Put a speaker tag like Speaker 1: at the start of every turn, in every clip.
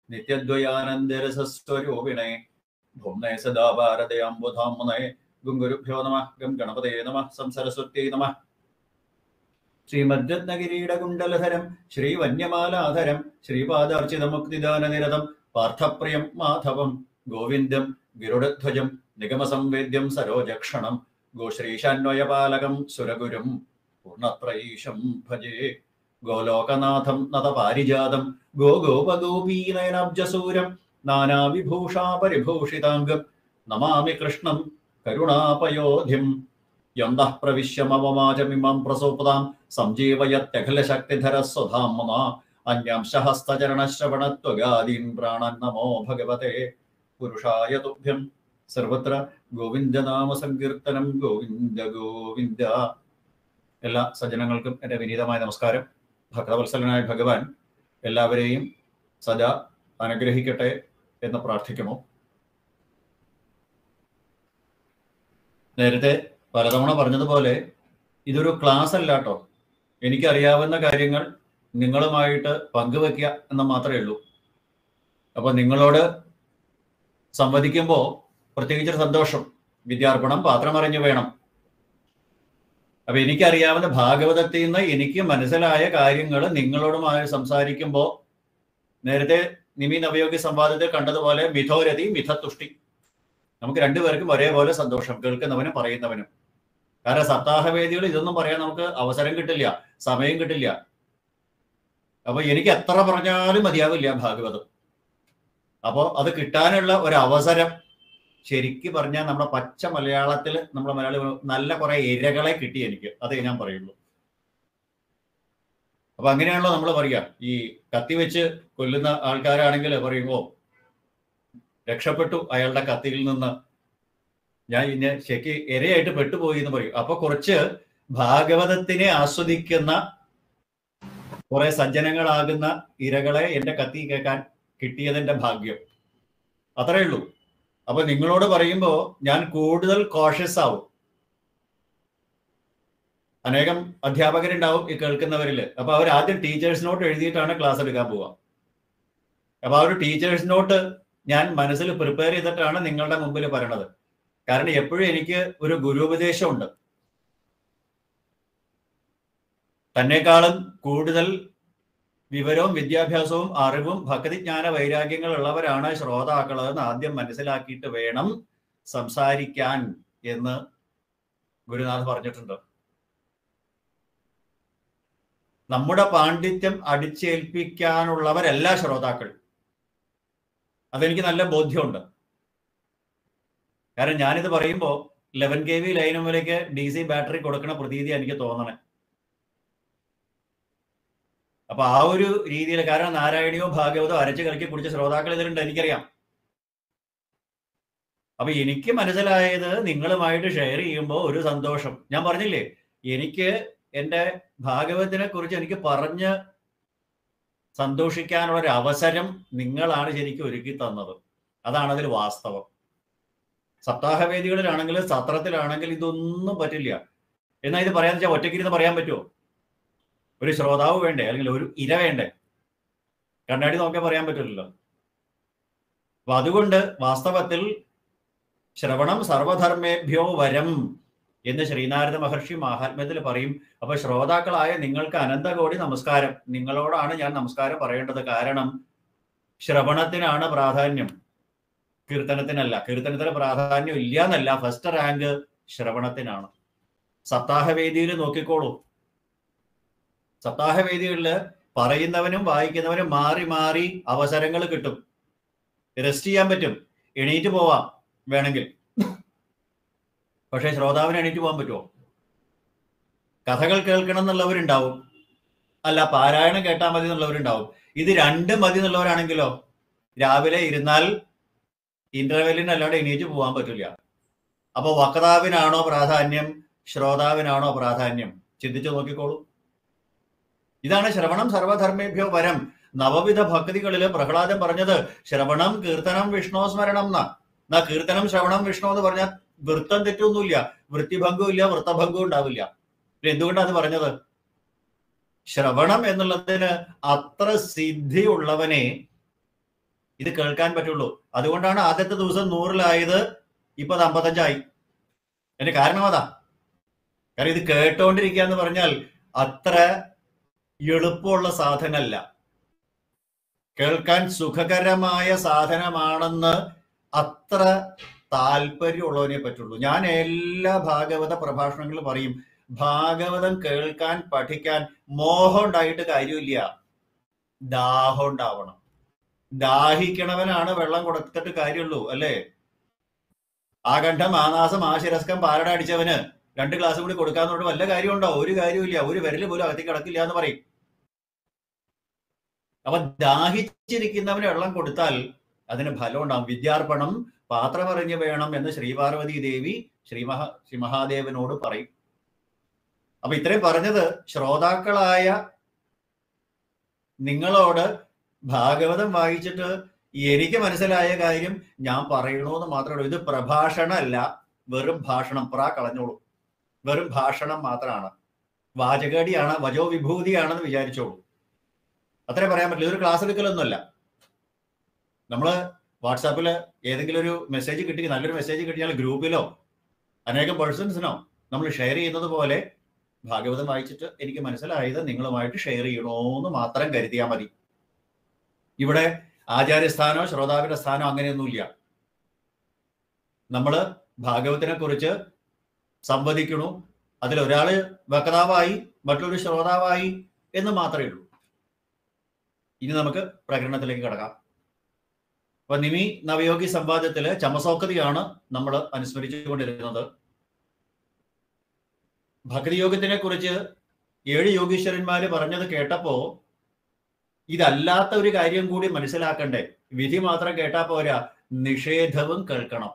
Speaker 1: നിത്യദ്വയാനന്ദരസസ്വരൂപിണേ ഭുംനേ സദാ ഭാരതയാംബുധാമുനേ ഗുങ്കുരുഭ്യോ നമ ഗം ഗണപതേ നമ സംസരസ്വത്യൈ നമ ശ്രീമദ്രത്നകിരീടകുണ്ടലധരം ശ്രീവന്യമാലാധരം ശ്രീപാദാർച്ചിതമുക്തിദാനനിരതം പാർത്ഥപ്രിയം മാധവം ഗോവിന്ദം ഗരുഡധ്വജം നിഗമസംവേദ്യം സരോജക്ഷണം ഗോശ്രീശാന്വയപാലകം സുരഗുരും പൂർണത്രയീശം ഭജേ ഗോലോകനാഥം നതപാരിജാതം ഗോഗോപഗോപീനയനാബ്ജസൂരം നാനാവിഭൂഷാപരിഭൂഷിതാംഗം നമാമി കൃഷ്ണം കരുണാപയോധിം യന്തഃ പ്രവിശ്യമവമാചമിമം പ്രസോപതാം സംജീവയത്യഖിലശക്തിധര സ്വധാമന അന്യാംശഹസ്തചരണശ്രവണത്വഗാദീൻ പ്രാണൻ നമോ ഭഗവതേ പുരുഷായ തുഭ്യം സർവത്ര ഗോവിന്ദനാമ സങ്കീർത്തനം ഗോവിന്ദ ഗോവിന്ദ എല്ലാ സജ്ജനങ്ങൾക്കും എൻ്റെ വിനീതമായ നമസ്കാരം ഭക്തവത്സലനായ ഭഗവാൻ എല്ലാവരെയും സദാ അനുഗ്രഹിക്കട്ടെ എന്ന് പ്രാർത്ഥിക്കുന്നു നേരത്തെ പലതവണ പറഞ്ഞതുപോലെ ഇതൊരു ക്ലാസ് അല്ല കേട്ടോ എനിക്കറിയാവുന്ന കാര്യങ്ങൾ നിങ്ങളുമായിട്ട് പങ്കുവെക്കുക എന്ന് മാത്രമേ ഉള്ളൂ അപ്പൊ നിങ്ങളോട് സംവദിക്കുമ്പോൾ പ്രത്യേകിച്ചൊരു സന്തോഷം വിദ്യാർപ്പണം പാത്രമറിഞ്ഞു വേണം അപ്പൊ എനിക്കറിയാവുന്ന ഭാഗവതത്തിൽ നിന്ന് എനിക്ക് മനസ്സിലായ കാര്യങ്ങൾ നിങ്ങളോടുമായി സംസാരിക്കുമ്പോൾ നേരത്തെ നിമി നവയോഗി സംവാദത്തിൽ കണ്ടതുപോലെ മിഥോരതി മിഥത്തുഷ്ടി നമുക്ക് രണ്ടുപേർക്കും ഒരേപോലെ സന്തോഷം കേൾക്കുന്നവനും പറയുന്നവനും കാരണം സപ്താഹവേദികൾ ഇതൊന്നും പറയാൻ നമുക്ക് അവസരം കിട്ടില്ല സമയം കിട്ടില്ല അപ്പൊ എനിക്ക് എത്ര പറഞ്ഞാലും മതിയാവില്ല ഭാഗവതം അപ്പോൾ അത് കിട്ടാനുള്ള ഒരു അവസരം ശരിക്ക് പറഞ്ഞാൽ നമ്മുടെ പച്ച മലയാളത്തിൽ നമ്മുടെ മലയാളി നല്ല കുറെ ഇരകളെ കിട്ടി എനിക്ക് അതേ ഞാൻ പറയുള്ളൂ അപ്പൊ അങ്ങനെയാണല്ലോ നമ്മൾ പറയാ ഈ കത്തി വെച്ച് കൊല്ലുന്ന ആൾക്കാരാണെങ്കിൽ പറയുമ്പോ രക്ഷപ്പെട്ടു അയാളുടെ കത്തിയിൽ നിന്ന് ഞാൻ ഇന്നെ ശരിക്ക് ഇരയായിട്ട് പെട്ടുപോയി എന്ന് പറയും അപ്പൊ കുറച്ച് ഭാഗവതത്തിനെ ആസ്വദിക്കുന്ന കുറെ സജ്ജനങ്ങളാകുന്ന ഇരകളെ എന്റെ കത്തി കേൾക്കാൻ കിട്ടിയതിന്റെ ഭാഗ്യം അത്രേ ഉള്ളൂ അപ്പൊ നിങ്ങളോട് പറയുമ്പോൾ ഞാൻ കൂടുതൽ കോഷ്യസ് ആവും അനേകം അധ്യാപകരുണ്ടാവും ഈ കേൾക്കുന്നവരിൽ അപ്പൊ അവർ ആദ്യം ടീച്ചേഴ്സ് നോട്ട് എഴുതിയിട്ടാണ് ക്ലാസ് എടുക്കാൻ പോവുക അപ്പൊ ആ ഒരു ടീച്ചേഴ്സ് നോട്ട് ഞാൻ മനസ്സിൽ പ്രിപ്പയർ ചെയ്തിട്ടാണ് നിങ്ങളുടെ മുമ്പിൽ പറയണത് കാരണം എപ്പോഴും എനിക്ക് ഒരു ഗുരുപദേശമുണ്ട് തന്നെക്കാളും കൂടുതൽ വിവരവും വിദ്യാഭ്യാസവും അറിവും ഭക്തിജ്ഞാന വൈരാഗ്യങ്ങൾ ഉള്ളവരാണ് ശ്രോതാക്കൾ എന്ന് ആദ്യം മനസ്സിലാക്കിയിട്ട് വേണം സംസാരിക്കാൻ എന്ന് ഗുരുനാഥ് പറഞ്ഞിട്ടുണ്ട് നമ്മുടെ പാണ്ഡിത്യം അടിച്ചേൽപ്പിക്കാനുള്ളവരല്ല ശ്രോതാക്കൾ അതെനിക്ക് നല്ല ബോധ്യമുണ്ട് കാരണം ഞാനിത് പറയുമ്പോൾ ലെവൻ കെ വി ലൈനുമ്പിലേക്ക് ഡി സി ബാറ്ററി കൊടുക്കുന്ന പ്രതീതി എനിക്ക് തോന്നണേ അപ്പൊ ആ ഒരു രീതിയിൽ കാരണം നാരായണിയോ ഭാഗവതോ അരച്ചു കലക്കി കുടിച്ച ശ്രോതാക്കൾ ഇതിലുണ്ട് എനിക്കറിയാം അപ്പൊ എനിക്ക് മനസ്സിലായത് നിങ്ങളുമായിട്ട് ഷെയർ ചെയ്യുമ്പോൾ ഒരു സന്തോഷം ഞാൻ പറഞ്ഞില്ലേ എനിക്ക് എൻ്റെ ഭാഗവത്തിനെ കുറിച്ച് എനിക്ക് പറഞ്ഞ് സന്തോഷിക്കാനുള്ള ഒരു അവസരം നിങ്ങളാണ് ശരിക്കും ഒരുക്കി തന്നത് അതാണ് അതിൽ വാസ്തവം സപ്താഹവേദികളിലാണെങ്കിൽ സത്രത്തിലാണെങ്കിൽ ഇതൊന്നും പറ്റില്ല എന്നാ ഇത് പറയാന്ന് വെച്ചാൽ ഒറ്റയ്ക്കിരുന്ന് പറയാൻ പറ്റുമോ ഒരു ശ്രോതാവ് വേണ്ടേ അല്ലെങ്കിൽ ഒരു ഇര വേണ്ടേ കണ്ണാടി നോക്കിയാൽ പറയാൻ പറ്റില്ലല്ലോ അപ്പൊ അതുകൊണ്ട് വാസ്തവത്തിൽ ശ്രവണം സർവധർമ്മേഭ്യോ വരം എന്ന് ശ്രീനാരദ മഹർഷി മഹാത്മ്യത്തിൽ പറയും അപ്പൊ ശ്രോതാക്കളായ നിങ്ങൾക്ക് അനന്തകോടി നമസ്കാരം നിങ്ങളോടാണ് ഞാൻ നമസ്കാരം പറയേണ്ടത് കാരണം ശ്രവണത്തിനാണ് പ്രാധാന്യം കീർത്തനത്തിനല്ല കീർത്തനത്തിന് പ്രാധാന്യം ഇല്ല എന്നല്ല ഫസ്റ്റ് റാങ്ക് ശ്രവണത്തിനാണ് സപ്താഹവേദിയിൽ നോക്കിക്കോളൂ സപ്താഹവേദികളിൽ പറയുന്നവനും വായിക്കുന്നവനും മാറി മാറി അവസരങ്ങൾ കിട്ടും റെസ്റ്റ് ചെയ്യാൻ പറ്റും എണീറ്റ് പോവാം വേണമെങ്കിൽ പക്ഷെ ശ്രോതാവിന് എണീറ്റ് പോകാൻ പറ്റുമോ കഥകൾ കേൾക്കണം എന്നുള്ളവരുണ്ടാവും അല്ല പാരായണം കേട്ടാൽ മതി എന്നുള്ളവരുണ്ടാവും ഇത് രണ്ട് മതി എന്നുള്ളവരാണെങ്കിലോ രാവിലെ ഇരുന്നാൽ ഇന്റർവെല്ലിന് അല്ലാണ്ട് എണീറ്റ് പോകാൻ പറ്റില്ല അപ്പൊ വക്താവിനാണോ പ്രാധാന്യം ശ്രോതാവിനാണോ പ്രാധാന്യം ചിന്തിച്ചു നോക്കിക്കോളൂ ഇതാണ് ശ്രവണം സർവധർമ്മേഭ്യോ വരം നവവിധ ഭക്തികളിൽ പ്രഹ്ലാദൻ പറഞ്ഞത് ശ്രവണം കീർത്തനം വിഷ്ണു സ്മരണം എന്നാ എന്നാ കീർത്തനം ശ്രവണം വിഷ്ണു എന്ന് പറഞ്ഞാൽ വൃത്തം തെറ്റൊന്നുമില്ല വൃത്തിഭംഗവും ഇല്ല വൃത്തഭംഗവും ഉണ്ടാവില്ല പിന്നെ എന്തുകൊണ്ടാണ് അത് പറഞ്ഞത് ശ്രവണം എന്നുള്ളതിന് അത്ര സിദ്ധി ഉള്ളവനെ ഇത് കേൾക്കാൻ പറ്റുള്ളൂ അതുകൊണ്ടാണ് ആദ്യത്തെ ദിവസം നൂറിലായത് ഇപ്പൊ അത് അമ്പത്തഞ്ചായി അതിന്റെ കാരണം അതാ കാരണം ഇത് കേട്ടോണ്ടിരിക്കുക എന്ന് പറഞ്ഞാൽ അത്ര എളുപ്പമുള്ള സാധനമല്ല കേൾക്കാൻ സുഖകരമായ സാധനമാണെന്ന് അത്ര താല്പര്യമുള്ളവനെ പറ്റുള്ളൂ ഞാൻ എല്ലാ ഭാഗവത പ്രഭാഷണങ്ങളിലും പറയും ഭാഗവതം കേൾക്കാൻ പഠിക്കാൻ മോഹം ഉണ്ടായിട്ട് കാര്യമില്ല ദാഹം ഉണ്ടാവണം ദാഹിക്കണവനാണ് വെള്ളം കൊടുത്തിട്ട് കാര്യമുള്ളൂ അല്ലേ ആകണ്ഠം ആനാസം ആശിരസ്കം പാരട അടിച്ചവന് രണ്ട് ഗ്ലാസ് കൂടി കൊടുക്കാന്നുകൊണ്ട് വല്ല കാര്യമുണ്ടോ ഒരു കാര്യമില്ല ഒരു വിരല് പോലും അകത്തേക്ക് കിടക്കില്ല എന്ന് പറയും അപ്പൊ ദാഹിച്ചിരിക്കുന്നവന് വെള്ളം കൊടുത്താൽ അതിന് ഫലം ഉണ്ടാവും വിദ്യാർപ്പണം പാത്രമറിഞ്ഞ് വേണം എന്ന് ശ്രീപാർവതി ദേവി ശ്രീ മഹാ ശ്രീ മഹാദേവനോട് പറയും അപ്പൊ ഇത്രയും പറഞ്ഞത് ശ്രോതാക്കളായ നിങ്ങളോട് ഭാഗവതം വായിച്ചിട്ട് എനിക്ക് മനസ്സിലായ കാര്യം ഞാൻ പറയണമെന്ന് മാത്രമേ ഉള്ളൂ ഇത് പ്രഭാഷണമല്ല വെറും ഭാഷണം പ്രാ കളഞ്ഞോളൂ വെറും ഭാഷണം മാത്രമാണ് വാചകടിയാണ് വജോ വിഭൂതിയാണെന്ന് വിചാരിച്ചോളൂ അത്രേ പറയാൻ പറ്റില്ല ഇതൊരു ക്ലാസ് എടുക്കലൊന്നുമല്ല നമ്മള് വാട്സാപ്പിൽ ഏതെങ്കിലും ഒരു മെസ്സേജ് കിട്ടി നല്ലൊരു മെസ്സേജ് കിട്ടിയാൽ ഗ്രൂപ്പിലോ അനേകം പേഴ്സൺസിനോ നമ്മൾ ഷെയർ ചെയ്യുന്നത് പോലെ ഭാഗവതം വായിച്ചിട്ട് എനിക്ക് മനസ്സിലായത് നിങ്ങളുമായിട്ട് ഷെയർ ചെയ്യണമെന്ന് മാത്രം കരുതിയാൽ മതി ഇവിടെ ആചാര്യസ്ഥാനോ ശ്രോതാവിന്റെ സ്ഥാനോ അങ്ങനെയൊന്നുമില്ല നമ്മൾ ഭാഗവത്തിനെ കുറിച്ച് സംവദിക്കണു അതിൽ ഒരാള് വക്താവായി മറ്റൊരു ശ്രോതാവായി എന്ന് മാത്രമേ ഉള്ളൂ ഇനി നമുക്ക് പ്രകടനത്തിലേക്ക് കിടക്കാം അപ്പൊ നിമി നവയോഗി സംവാദത്തില് ചമസോക്തിയാണ് നമ്മൾ അനുസ്മരിച്ചുകൊണ്ടിരിക്കുന്നത് ഭക്തിയോഗത്തിനെ കുറിച്ച് ഏഴ് യോഗീശ്വരന്മാര് പറഞ്ഞത് കേട്ടപ്പോ ഇതല്ലാത്ത ഒരു കാര്യം കൂടി മനസ്സിലാക്കണ്ടേ വിധി മാത്രം കേട്ടാ പോരാ നിഷേധവും കേൾക്കണം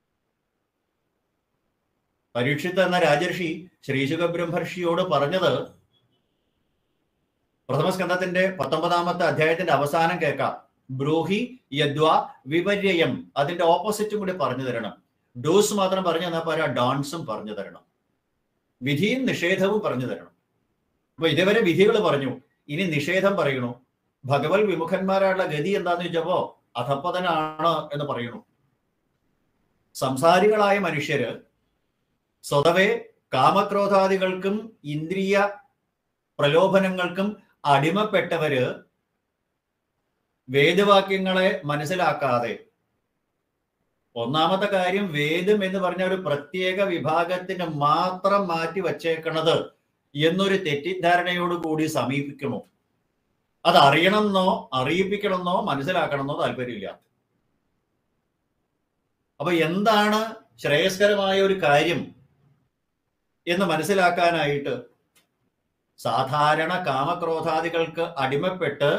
Speaker 1: പരീക്ഷിത്ത് എന്ന രാജർഷി ശ്രീശുഖ ബ്രഹ്മർഷിയോട് പറഞ്ഞത് പ്രഥമസ്കന്ധത്തിന്റെ പത്തൊമ്പതാമത്തെ അധ്യായത്തിന്റെ അവസാനം കേൾക്കാം ബ്രൂഹി യദ്വ വിപര്യം അതിന്റെ ഓപ്പോസിറ്റും കൂടി പറഞ്ഞു തരണം ഡോസ് മാത്രം പറഞ്ഞു തന്നാൽ പോരാ ഡോൺസും പറഞ്ഞു തരണം വിധിയും നിഷേധവും പറഞ്ഞു തരണം അപ്പൊ ഇതേവരെ വിധികൾ പറഞ്ഞു ഇനി നിഷേധം പറയണു ഭഗവത് വിമുഖന്മാരായുള്ള ഗതി എന്താന്ന് ചോദിച്ചപ്പോ അധപ്പതനാണ് എന്ന് പറയണു സംസാരികളായ മനുഷ്യര് സ്വതവേ കാമക്രോധാദികൾക്കും ഇന്ദ്രിയ പ്രലോഭനങ്ങൾക്കും അടിമപ്പെട്ടവര് വേദവാക്യങ്ങളെ മനസ്സിലാക്കാതെ ഒന്നാമത്തെ കാര്യം വേദം എന്ന് പറഞ്ഞ ഒരു പ്രത്യേക വിഭാഗത്തിന് മാത്രം മാറ്റി വച്ചേക്കണത് എന്നൊരു തെറ്റിദ്ധാരണയോട് കൂടി സമീപിക്കണോ അത് അറിയണമെന്നോ അറിയിപ്പിക്കണമെന്നോ മനസ്സിലാക്കണമെന്നോ താല്പര്യമില്ല അപ്പൊ എന്താണ് ശ്രേയസ്കരമായ ഒരു കാര്യം എന്ന് മനസ്സിലാക്കാനായിട്ട് സാധാരണ കാമക്രോധാദികൾക്ക് അടിമപ്പെട്ട്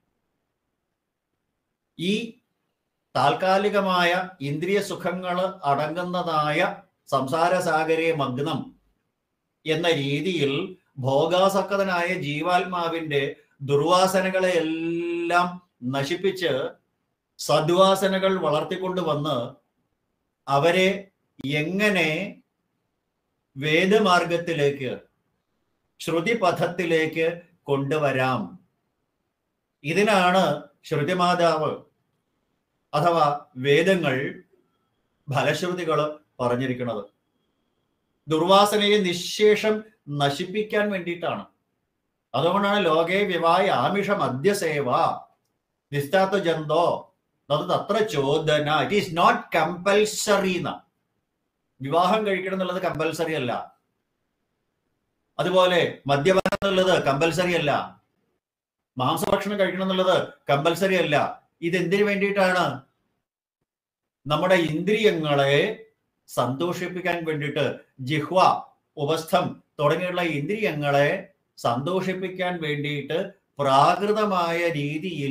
Speaker 1: ഈ താൽക്കാലികമായ ഇന്ദ്രിയ സുഖങ്ങൾ അടങ്ങുന്നതായ സംസാരസാഗരെ മഗ്നം എന്ന രീതിയിൽ ഭോഗാസക്തനായ ജീവാത്മാവിന്റെ ദുർവാസനകളെ എല്ലാം നശിപ്പിച്ച് സദ്വാസനകൾ വളർത്തിക്കൊണ്ടുവന്ന് അവരെ എങ്ങനെ വേദമാർഗത്തിലേക്ക് ശ്രുതിപഥത്തിലേക്ക് കൊണ്ടുവരാം ഇതിനാണ് ശ്രുതിമാതാവ് അഥവാ വേദങ്ങൾ ഫലശ്രുതികൾ പറഞ്ഞിരിക്കുന്നത് ദുർവാസനയെ നിശേഷം നശിപ്പിക്കാൻ വേണ്ടിയിട്ടാണ് അതുകൊണ്ടാണ് ലോകേ വിവായ ആമിഷ മദ്യസേവ നിസ്താത്ത ജന്തോ അത് തത്ര ചോദന ഇറ്റ് ഈസ് നോട്ട് കമ്പൽസറി എന്ന വിവാഹം കഴിക്കണം എന്നുള്ളത് കമ്പൽസറി അല്ല അതുപോലെ മദ്യപാനം എന്നുള്ളത് കമ്പൽസറി അല്ല മാംസഭക്ഷണം കഴിക്കണം എന്നുള്ളത് കമ്പൽസറി അല്ല ഇതെന്തിനു വേണ്ടിയിട്ടാണ് നമ്മുടെ ഇന്ദ്രിയങ്ങളെ സന്തോഷിപ്പിക്കാൻ വേണ്ടിയിട്ട് ജിഹ്വ ഉപസ്ഥം തുടങ്ങിയുള്ള ഇന്ദ്രിയങ്ങളെ സന്തോഷിപ്പിക്കാൻ വേണ്ടിയിട്ട് പ്രാകൃതമായ രീതിയിൽ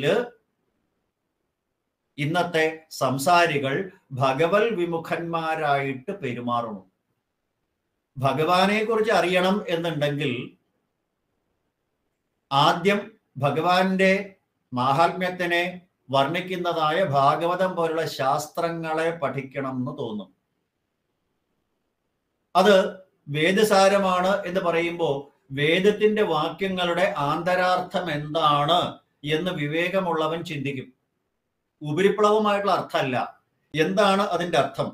Speaker 1: ഇന്നത്തെ സംസാരികൾ ഭഗവത് വിമുഖന്മാരായിട്ട് പെരുമാറുന്നു ഭഗവാനെ കുറിച്ച് അറിയണം എന്നുണ്ടെങ്കിൽ ആദ്യം ഭഗവാന്റെ മാഹാത്മ്യത്തിനെ വർണ്ണിക്കുന്നതായ ഭാഗവതം പോലുള്ള ശാസ്ത്രങ്ങളെ പഠിക്കണം എന്ന് തോന്നും അത് വേദസാരമാണ് എന്ന് പറയുമ്പോൾ വേദത്തിന്റെ വാക്യങ്ങളുടെ ആന്തരാർത്ഥം എന്താണ് എന്ന് വിവേകമുള്ളവൻ ചിന്തിക്കും ഉപരിപ്ലവമായിട്ടുള്ള അർത്ഥമല്ല എന്താണ് അതിന്റെ അർത്ഥം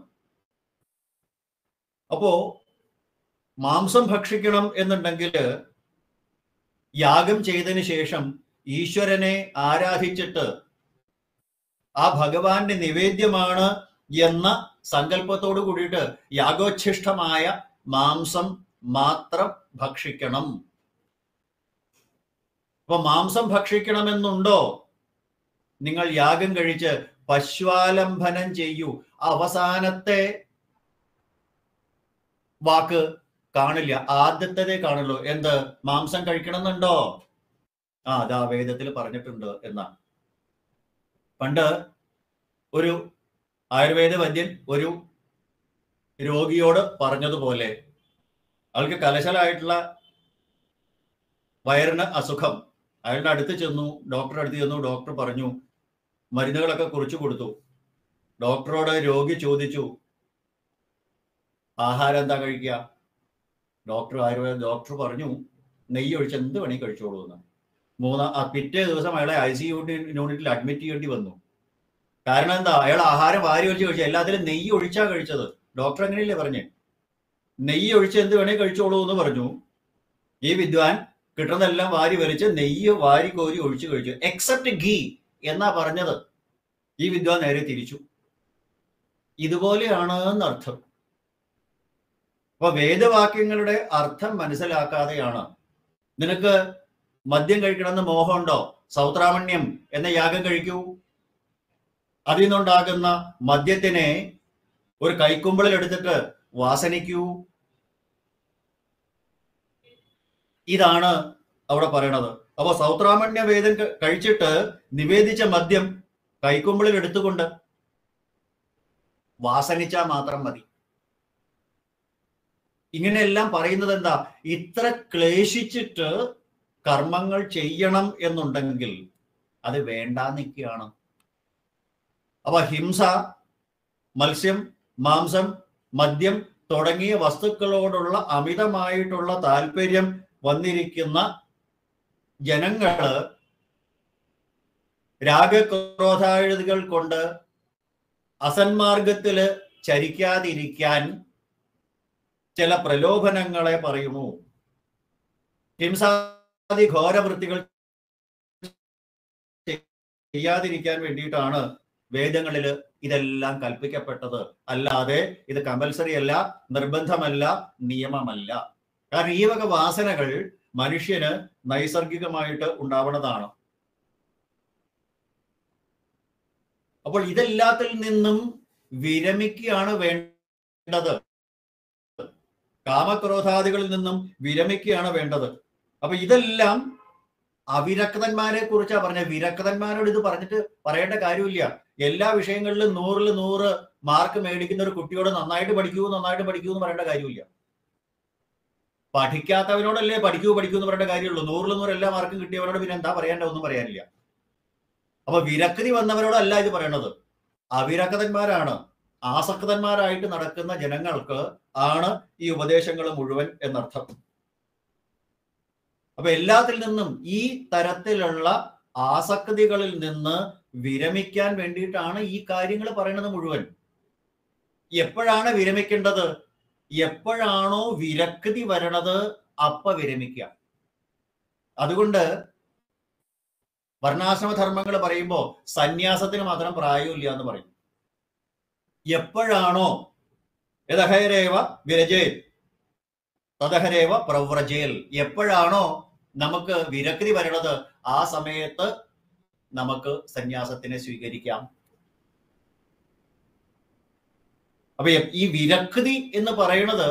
Speaker 1: അപ്പോ മാംസം ഭക്ഷിക്കണം എന്നുണ്ടെങ്കിൽ യാഗം ചെയ്തതിന് ശേഷം ഈശ്വരനെ ആരാധിച്ചിട്ട് ആ ഭഗവാന്റെ നിവേദ്യമാണ് എന്ന സങ്കല്പത്തോട് കൂടിയിട്ട് യാഗോച്ഛിഷ്ടമായ മാംസം മാത്രം ഭക്ഷിക്കണം അപ്പൊ മാംസം ഭക്ഷിക്കണമെന്നുണ്ടോ നിങ്ങൾ യാഗം കഴിച്ച് പശ്വാലംബനം ചെയ്യൂ അവസാനത്തെ വാക്ക് കാണില്ല ആദ്യത്തേതേ കാണുള്ളൂ എന്ത് മാംസം കഴിക്കണമെന്നുണ്ടോ ആ അതാ വേദത്തിൽ പറഞ്ഞിട്ടുണ്ട് എന്നാണ് പണ്ട് ഒരു ആയുർവേദ വൈദ്യൻ ഒരു രോഗിയോട് പറഞ്ഞതുപോലെ അയാൾക്ക് കലശലായിട്ടുള്ള വയറിന് അസുഖം അയാളുടെ അടുത്ത് ചെന്നു ഡോക്ടറുടെ അടുത്ത് ചെന്നു ഡോക്ടർ പറഞ്ഞു മരുന്നുകളൊക്കെ കുറിച്ചു കൊടുത്തു ഡോക്ടറോട് രോഗി ചോദിച്ചു ആഹാരം എന്താ കഴിക്കുക ഡോക്ടർ ആയുർവേദ ഡോക്ടർ പറഞ്ഞു നെയ്യ് ഒഴിച്ച് എന്ത് വേണേ കഴിച്ചോളൂ എന്ന് മൂന്നാം ആ പിറ്റേ ദിവസം അയാളെ ഐ സി യൂണിറ്റിൽ അഡ്മിറ്റ് ചെയ്യേണ്ടി വന്നു കാരണം എന്താ അയാൾ ആഹാരം വാരി ഒഴിച്ച് കഴിച്ചു എല്ലാത്തിലും നെയ്യ് ഒഴിച്ചാ കഴിച്ചത് ഡോക്ടർ അങ്ങനെയല്ലേ പറഞ്ഞേ നെയ്യ് ഒഴിച്ച് എന്ത് വേണേ കഴിച്ചോളൂ എന്ന് പറഞ്ഞു ഈ വിദ്വാൻ കിട്ടുന്നതെല്ലാം വാരി വലിച്ച് നെയ്യ് വാരി കോരി ഒഴിച്ചു കഴിച്ചു എക്സെപ്റ്റ് ഗീ എന്നാ പറഞ്ഞത് ഈ വിദ്വാൻ നേരെ തിരിച്ചു ഇതുപോലെയാണ് എന്നർത്ഥം അപ്പൊ വേദവാക്യങ്ങളുടെ അർത്ഥം മനസ്സിലാക്കാതെയാണ് നിനക്ക് മദ്യം കഴിക്കണമെന്ന് മോഹമുണ്ടോ സൗത്രാമണ്യം എന്ന യാഗം കഴിക്കൂ അതിൽ നിന്നുണ്ടാകുന്ന മദ്യത്തിനെ ഒരു കൈക്കുമ്പിളിൽ എടുത്തിട്ട് വാസനിക്കൂ ഇതാണ് അവിടെ പറയണത് അപ്പൊ സൗത്രാമണ്യ വേദം ക- കഴിച്ചിട്ട് നിവേദിച്ച മദ്യം കൈക്കുമ്പിളിൽ എടുത്തുകൊണ്ട് വാസനിച്ചാൽ മാത്രം മതി ഇങ്ങനെയെല്ലാം പറയുന്നത് എന്താ ഇത്ര ക്ലേശിച്ചിട്ട് കർമ്മങ്ങൾ ചെയ്യണം എന്നുണ്ടെങ്കിൽ അത് വേണ്ടാന്നിക്കുകയാണ് അപ്പൊ ഹിംസ മത്സ്യം മാംസം മദ്യം തുടങ്ങിയ വസ്തുക്കളോടുള്ള അമിതമായിട്ടുള്ള താല്പര്യം വന്നിരിക്കുന്ന ജനങ്ങള് രാഗക്രോധാഴുതികൾ കൊണ്ട് അസന്മാർഗത്തില് ചരിക്കാതിരിക്കാൻ ചില പ്രലോഭനങ്ങളെ പറയുന്നു ഹിംസാദി ഘോരവൃത്തികൾ ചെയ്യാതിരിക്കാൻ വേണ്ടിയിട്ടാണ് വേദങ്ങളിൽ ഇതെല്ലാം കൽപ്പിക്കപ്പെട്ടത് അല്ലാതെ ഇത് കമ്പൽസറി അല്ല നിർബന്ധമല്ല നിയമമല്ല കാരണം ഈ വക വാസനകൾ മനുഷ്യന് നൈസർഗികമായിട്ട് ഉണ്ടാവുന്നതാണ് അപ്പോൾ ഇതെല്ലാത്തിൽ നിന്നും വിരമിക്കുകയാണ് വേണ്ടത് കാമക്രോധാദികളിൽ നിന്നും വിരമിക്കുകയാണ് വേണ്ടത് അപ്പൊ ഇതെല്ലാം അവിരക്തന്മാരെ കുറിച്ചാ പറഞ്ഞ വിരക്തന്മാരോട് ഇത് പറഞ്ഞിട്ട് പറയേണ്ട കാര്യമില്ല എല്ലാ വിഷയങ്ങളിലും നൂറിൽ നൂറ് മാർക്ക് മേടിക്കുന്ന ഒരു കുട്ടിയോട് നന്നായിട്ട് പഠിക്കൂ നന്നായിട്ട് പഠിക്കൂ എന്ന് പറയേണ്ട കാര്യമില്ല പഠിക്കാത്തവനോടല്ലേ പഠിക്കൂ പഠിക്കൂ എന്ന് പറയേണ്ട കാര്യമുള്ളൂ നൂറിൽ നൂറ് എല്ലാ മാർക്കും കിട്ടിയവനോട് പിന്നെ എന്താ പറയേണ്ട ഒന്നും പറയാനില്ല അപ്പൊ വിരക്തി വന്നവരോടല്ല ഇത് പറയണത് അവിരക്തന്മാരാണ് ആസക്തന്മാരായിട്ട് നടക്കുന്ന ജനങ്ങൾക്ക് ആണ് ഈ ഉപദേശങ്ങൾ മുഴുവൻ എന്നർത്ഥം അപ്പൊ എല്ലാത്തിൽ നിന്നും ഈ തരത്തിലുള്ള ആസക്തികളിൽ നിന്ന് വിരമിക്കാൻ വേണ്ടിയിട്ടാണ് ഈ കാര്യങ്ങൾ പറയുന്നത് മുഴുവൻ എപ്പോഴാണ് വിരമിക്കേണ്ടത് എപ്പോഴാണോ വിരക്തി വരണത് അപ്പ വിരമിക്കുക അതുകൊണ്ട് വർണ്ണാശ്രമ ധർമ്മങ്ങൾ പറയുമ്പോൾ സന്യാസത്തിന് മാത്രം പ്രായമില്ല എന്ന് പറയും എപ്പോഴാണോ യഥഹരേവ വിരജേൽ തദഹരേവ പ്രവ്രജേൽ എപ്പോഴാണോ നമുക്ക് വിരക്തി വരണത് ആ സമയത്ത് നമുക്ക് സന്യാസത്തിനെ സ്വീകരിക്കാം അപ്പൊ ഈ വിരക്തി എന്ന് പറയുന്നത്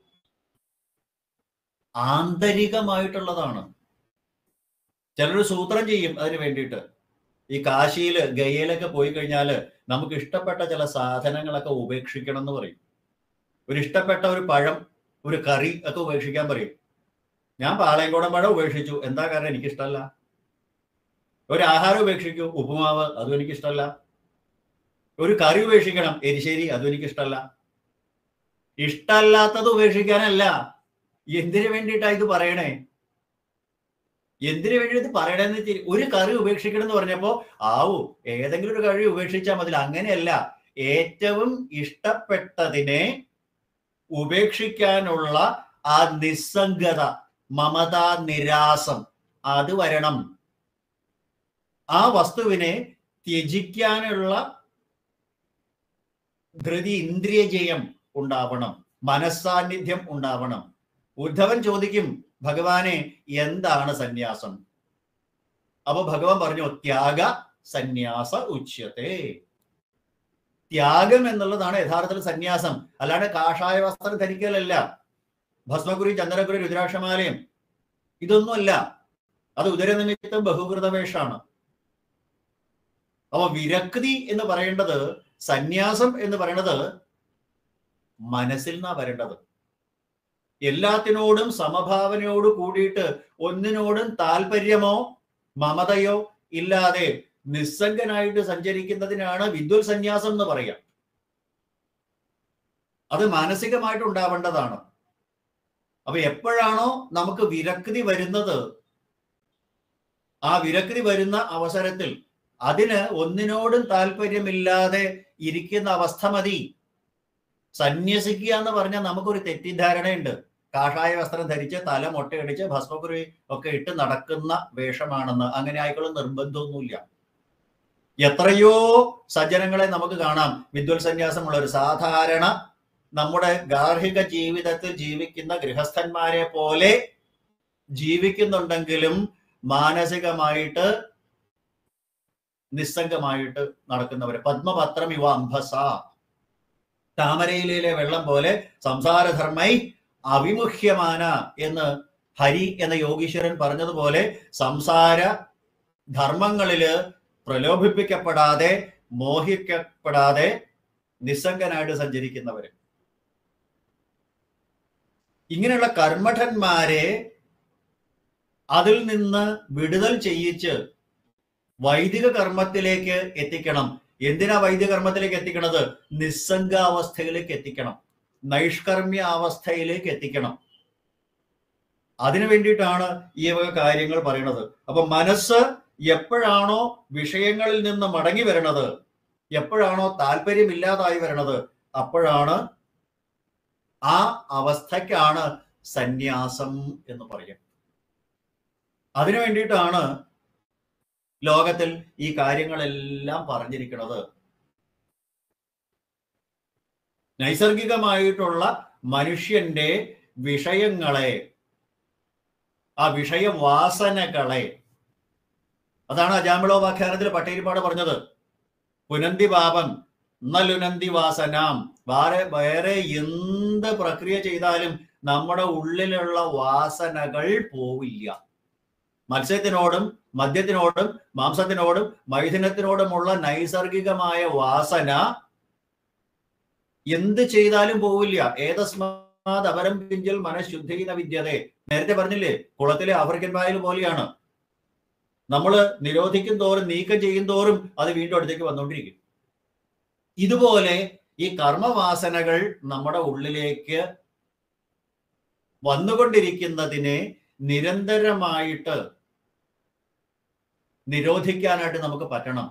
Speaker 1: ആന്തരികമായിട്ടുള്ളതാണ് ചിലർ സൂത്രം ചെയ്യും അതിന് വേണ്ടിയിട്ട് ഈ കാശിയില് ഗയയിലൊക്കെ പോയി കഴിഞ്ഞാല് നമുക്ക് ഇഷ്ടപ്പെട്ട ചില സാധനങ്ങളൊക്കെ ഉപേക്ഷിക്കണം എന്ന് പറയും ഒരു ഇഷ്ടപ്പെട്ട ഒരു പഴം ഒരു കറി ഒക്കെ ഉപേക്ഷിക്കാൻ പറയും ഞാൻ പാളയംകോടൻ പഴം ഉപേക്ഷിച്ചു എന്താ കാരണം എനിക്കിഷ്ടമല്ല ഒരു ആഹാരം ഉപേക്ഷിക്കൂ ഉപ്പുമാവ് അതും എനിക്കിഷ്ടമല്ല ഒരു കറി ഉപേക്ഷിക്കണം എരിശ്ശേരി അതും എനിക്കിഷ്ടമല്ല ഇഷ്ടമല്ലാത്തത് ഉപേക്ഷിക്കാനല്ല എന്തിനു വേണ്ടിയിട്ടാ ഇത് പറയണേ എന്തിനു വേണ്ടി ഇത് പറയണമെന്ന് വെച്ചാൽ ഒരു കറി ഉപേക്ഷിക്കണം എന്ന് പറഞ്ഞപ്പോ ആവൂ ഏതെങ്കിലും ഒരു കറി ഉപേക്ഷിച്ചാൽ മതി അങ്ങനെയല്ല ഏറ്റവും ഇഷ്ടപ്പെട്ടതിനെ ഉപേക്ഷിക്കാനുള്ള ആ നിസ്സംഗത മമത നിരാസം അത് വരണം ആ വസ്തുവിനെ ത്യജിക്കാനുള്ള ധൃതി ഇന്ദ്രിയജയം ഉണ്ടാവണം മനസ്സാന്നിധ്യം ഉണ്ടാവണം ഉദ്ധവൻ ചോദിക്കും ഭഗവാനെ എന്താണ് സന്യാസം അപ്പൊ ഭഗവാൻ പറഞ്ഞു ത്യാഗ സന്യാസ ഉച്യത്തെ ത്യാഗം എന്നുള്ളതാണ് യഥാർത്ഥത്തിൽ സന്യാസം അല്ലാണ്ട് കാഷായ വസ്ത്രം ധരിക്കലല്ല ഭസ്മകുരി ചന്ദ്രകുരി രുദ്രാക്ഷമാലയം ഇതൊന്നുമല്ല അത് ഉദരനിമിത്തം ബഹുകൃതവേഷാണ് അപ്പൊ വിരക്തി എന്ന് പറയേണ്ടത് സന്യാസം എന്ന് പറയുന്നത് മനസ്സിൽ നിന്നാ വരേണ്ടത് എല്ലാത്തിനോടും സമഭാവനയോട് കൂടിയിട്ട് ഒന്നിനോടും താല്പര്യമോ മമതയോ ഇല്ലാതെ നിസ്സംഗനായിട്ട് സഞ്ചരിക്കുന്നതിനാണ് വിദ്വൽ സന്യാസം എന്ന് പറയാം അത് മാനസികമായിട്ട് ഉണ്ടാവേണ്ടതാണ് അപ്പൊ എപ്പോഴാണോ നമുക്ക് വിരക്തി വരുന്നത് ആ വിരക്തി വരുന്ന അവസരത്തിൽ അതിന് ഒന്നിനോടും താല്പര്യമില്ലാതെ ഇരിക്കുന്ന അവസ്ഥ മതി സന്യസിക്കുക എന്ന് പറഞ്ഞാൽ നമുക്കൊരു തെറ്റിദ്ധാരണയുണ്ട് കാഷായ വസ്ത്രം ധരിച്ച് തല മൊട്ടയടിച്ച് ഭസ്മക്കുറി ഒക്കെ ഇട്ട് നടക്കുന്ന വേഷമാണെന്ന് അങ്ങനെ ആയിക്കോളും നിർബന്ധമൊന്നുമില്ല എത്രയോ സജ്ജനങ്ങളെ നമുക്ക് കാണാം വിദ്വൽ സന്യാസമുള്ള ഒരു സാധാരണ നമ്മുടെ ഗാർഹിക ജീവിതത്തിൽ ജീവിക്കുന്ന ഗൃഹസ്ഥന്മാരെ പോലെ ജീവിക്കുന്നുണ്ടെങ്കിലും മാനസികമായിട്ട് നിസ്സംഗമായിട്ട് നടക്കുന്നവര് പത്മപത്രം ഇവ അംഭസ താമരയിലെ വെള്ളം പോലെ സംസാരധർമ്മൈ അവിമുഖ്യമാന എന്ന് ഹരി എന്ന യോഗീശ്വരൻ പറഞ്ഞതുപോലെ സംസാര ധർമ്മങ്ങളില് പ്രലോഭിപ്പിക്കപ്പെടാതെ മോഹിക്കപ്പെടാതെ നിസ്സംഗനായിട്ട് സഞ്ചരിക്കുന്നവര് ഇങ്ങനെയുള്ള കർമ്മഠന്മാരെ അതിൽ നിന്ന് വിടുതൽ ചെയ്യിച്ച് വൈദിക കർമ്മത്തിലേക്ക് എത്തിക്കണം എന്തിനാ വൈദിക കർമ്മത്തിലേക്ക് എത്തിക്കണത് നിസ്സംഗാവസ്ഥയിലേക്ക് എത്തിക്കണം നൈഷ്കർമ്മ്യ അവസ്ഥയിലേക്ക് എത്തിക്കണം അതിനു വേണ്ടിയിട്ടാണ് ഈ വക കാര്യങ്ങൾ പറയുന്നത് അപ്പൊ മനസ്സ് എപ്പോഴാണോ വിഷയങ്ങളിൽ നിന്ന് മടങ്ങി വരണത് എപ്പോഴാണോ താല്പര്യമില്ലാതായി വരണത് അപ്പോഴാണ് ആ അവസ്ഥയ്ക്കാണ് സന്യാസം എന്ന് പറയുക അതിനു വേണ്ടിയിട്ടാണ് ലോകത്തിൽ ഈ കാര്യങ്ങളെല്ലാം പറഞ്ഞിരിക്കുന്നത് നൈസർഗികമായിട്ടുള്ള മനുഷ്യന്റെ വിഷയങ്ങളെ ആ വിഷയവാസനകളെ അതാണ് അജാമിളോപാഖ്യാനത്തിൽ പട്ടേരിപ്പാട് പറഞ്ഞത് പുനന്തി പാപം നലുനന്തി വാസനാം വേറെ വേറെ എന്ത് പ്രക്രിയ ചെയ്താലും നമ്മുടെ ഉള്ളിലുള്ള വാസനകൾ പോവില്ല മത്സ്യത്തിനോടും മദ്യത്തിനോടും മാംസത്തിനോടും മൈഥുനത്തിനോടുമുള്ള നൈസർഗികമായ വാസന എന്ത് ചെയ്താലും പോവില്ല ഏതസ്മാത് അപരം പിഞ്ചൽ മനഃശുദ്ധീന വിദ്യതേ നേരത്തെ പറഞ്ഞില്ലേ കുളത്തിലെ ആഫ്രിക്കൻ വായൽ പോലെയാണ് നമ്മൾ നിരോധിക്കും തോറും നീക്കം ചെയ്യും തോറും അത് വീണ്ടും അടുത്തേക്ക് വന്നുകൊണ്ടിരിക്കും ഇതുപോലെ ഈ കർമ്മവാസനകൾ നമ്മുടെ ഉള്ളിലേക്ക് വന്നുകൊണ്ടിരിക്കുന്നതിനെ നിരന്തരമായിട്ട് നിരോധിക്കാനായിട്ട് നമുക്ക് പറ്റണം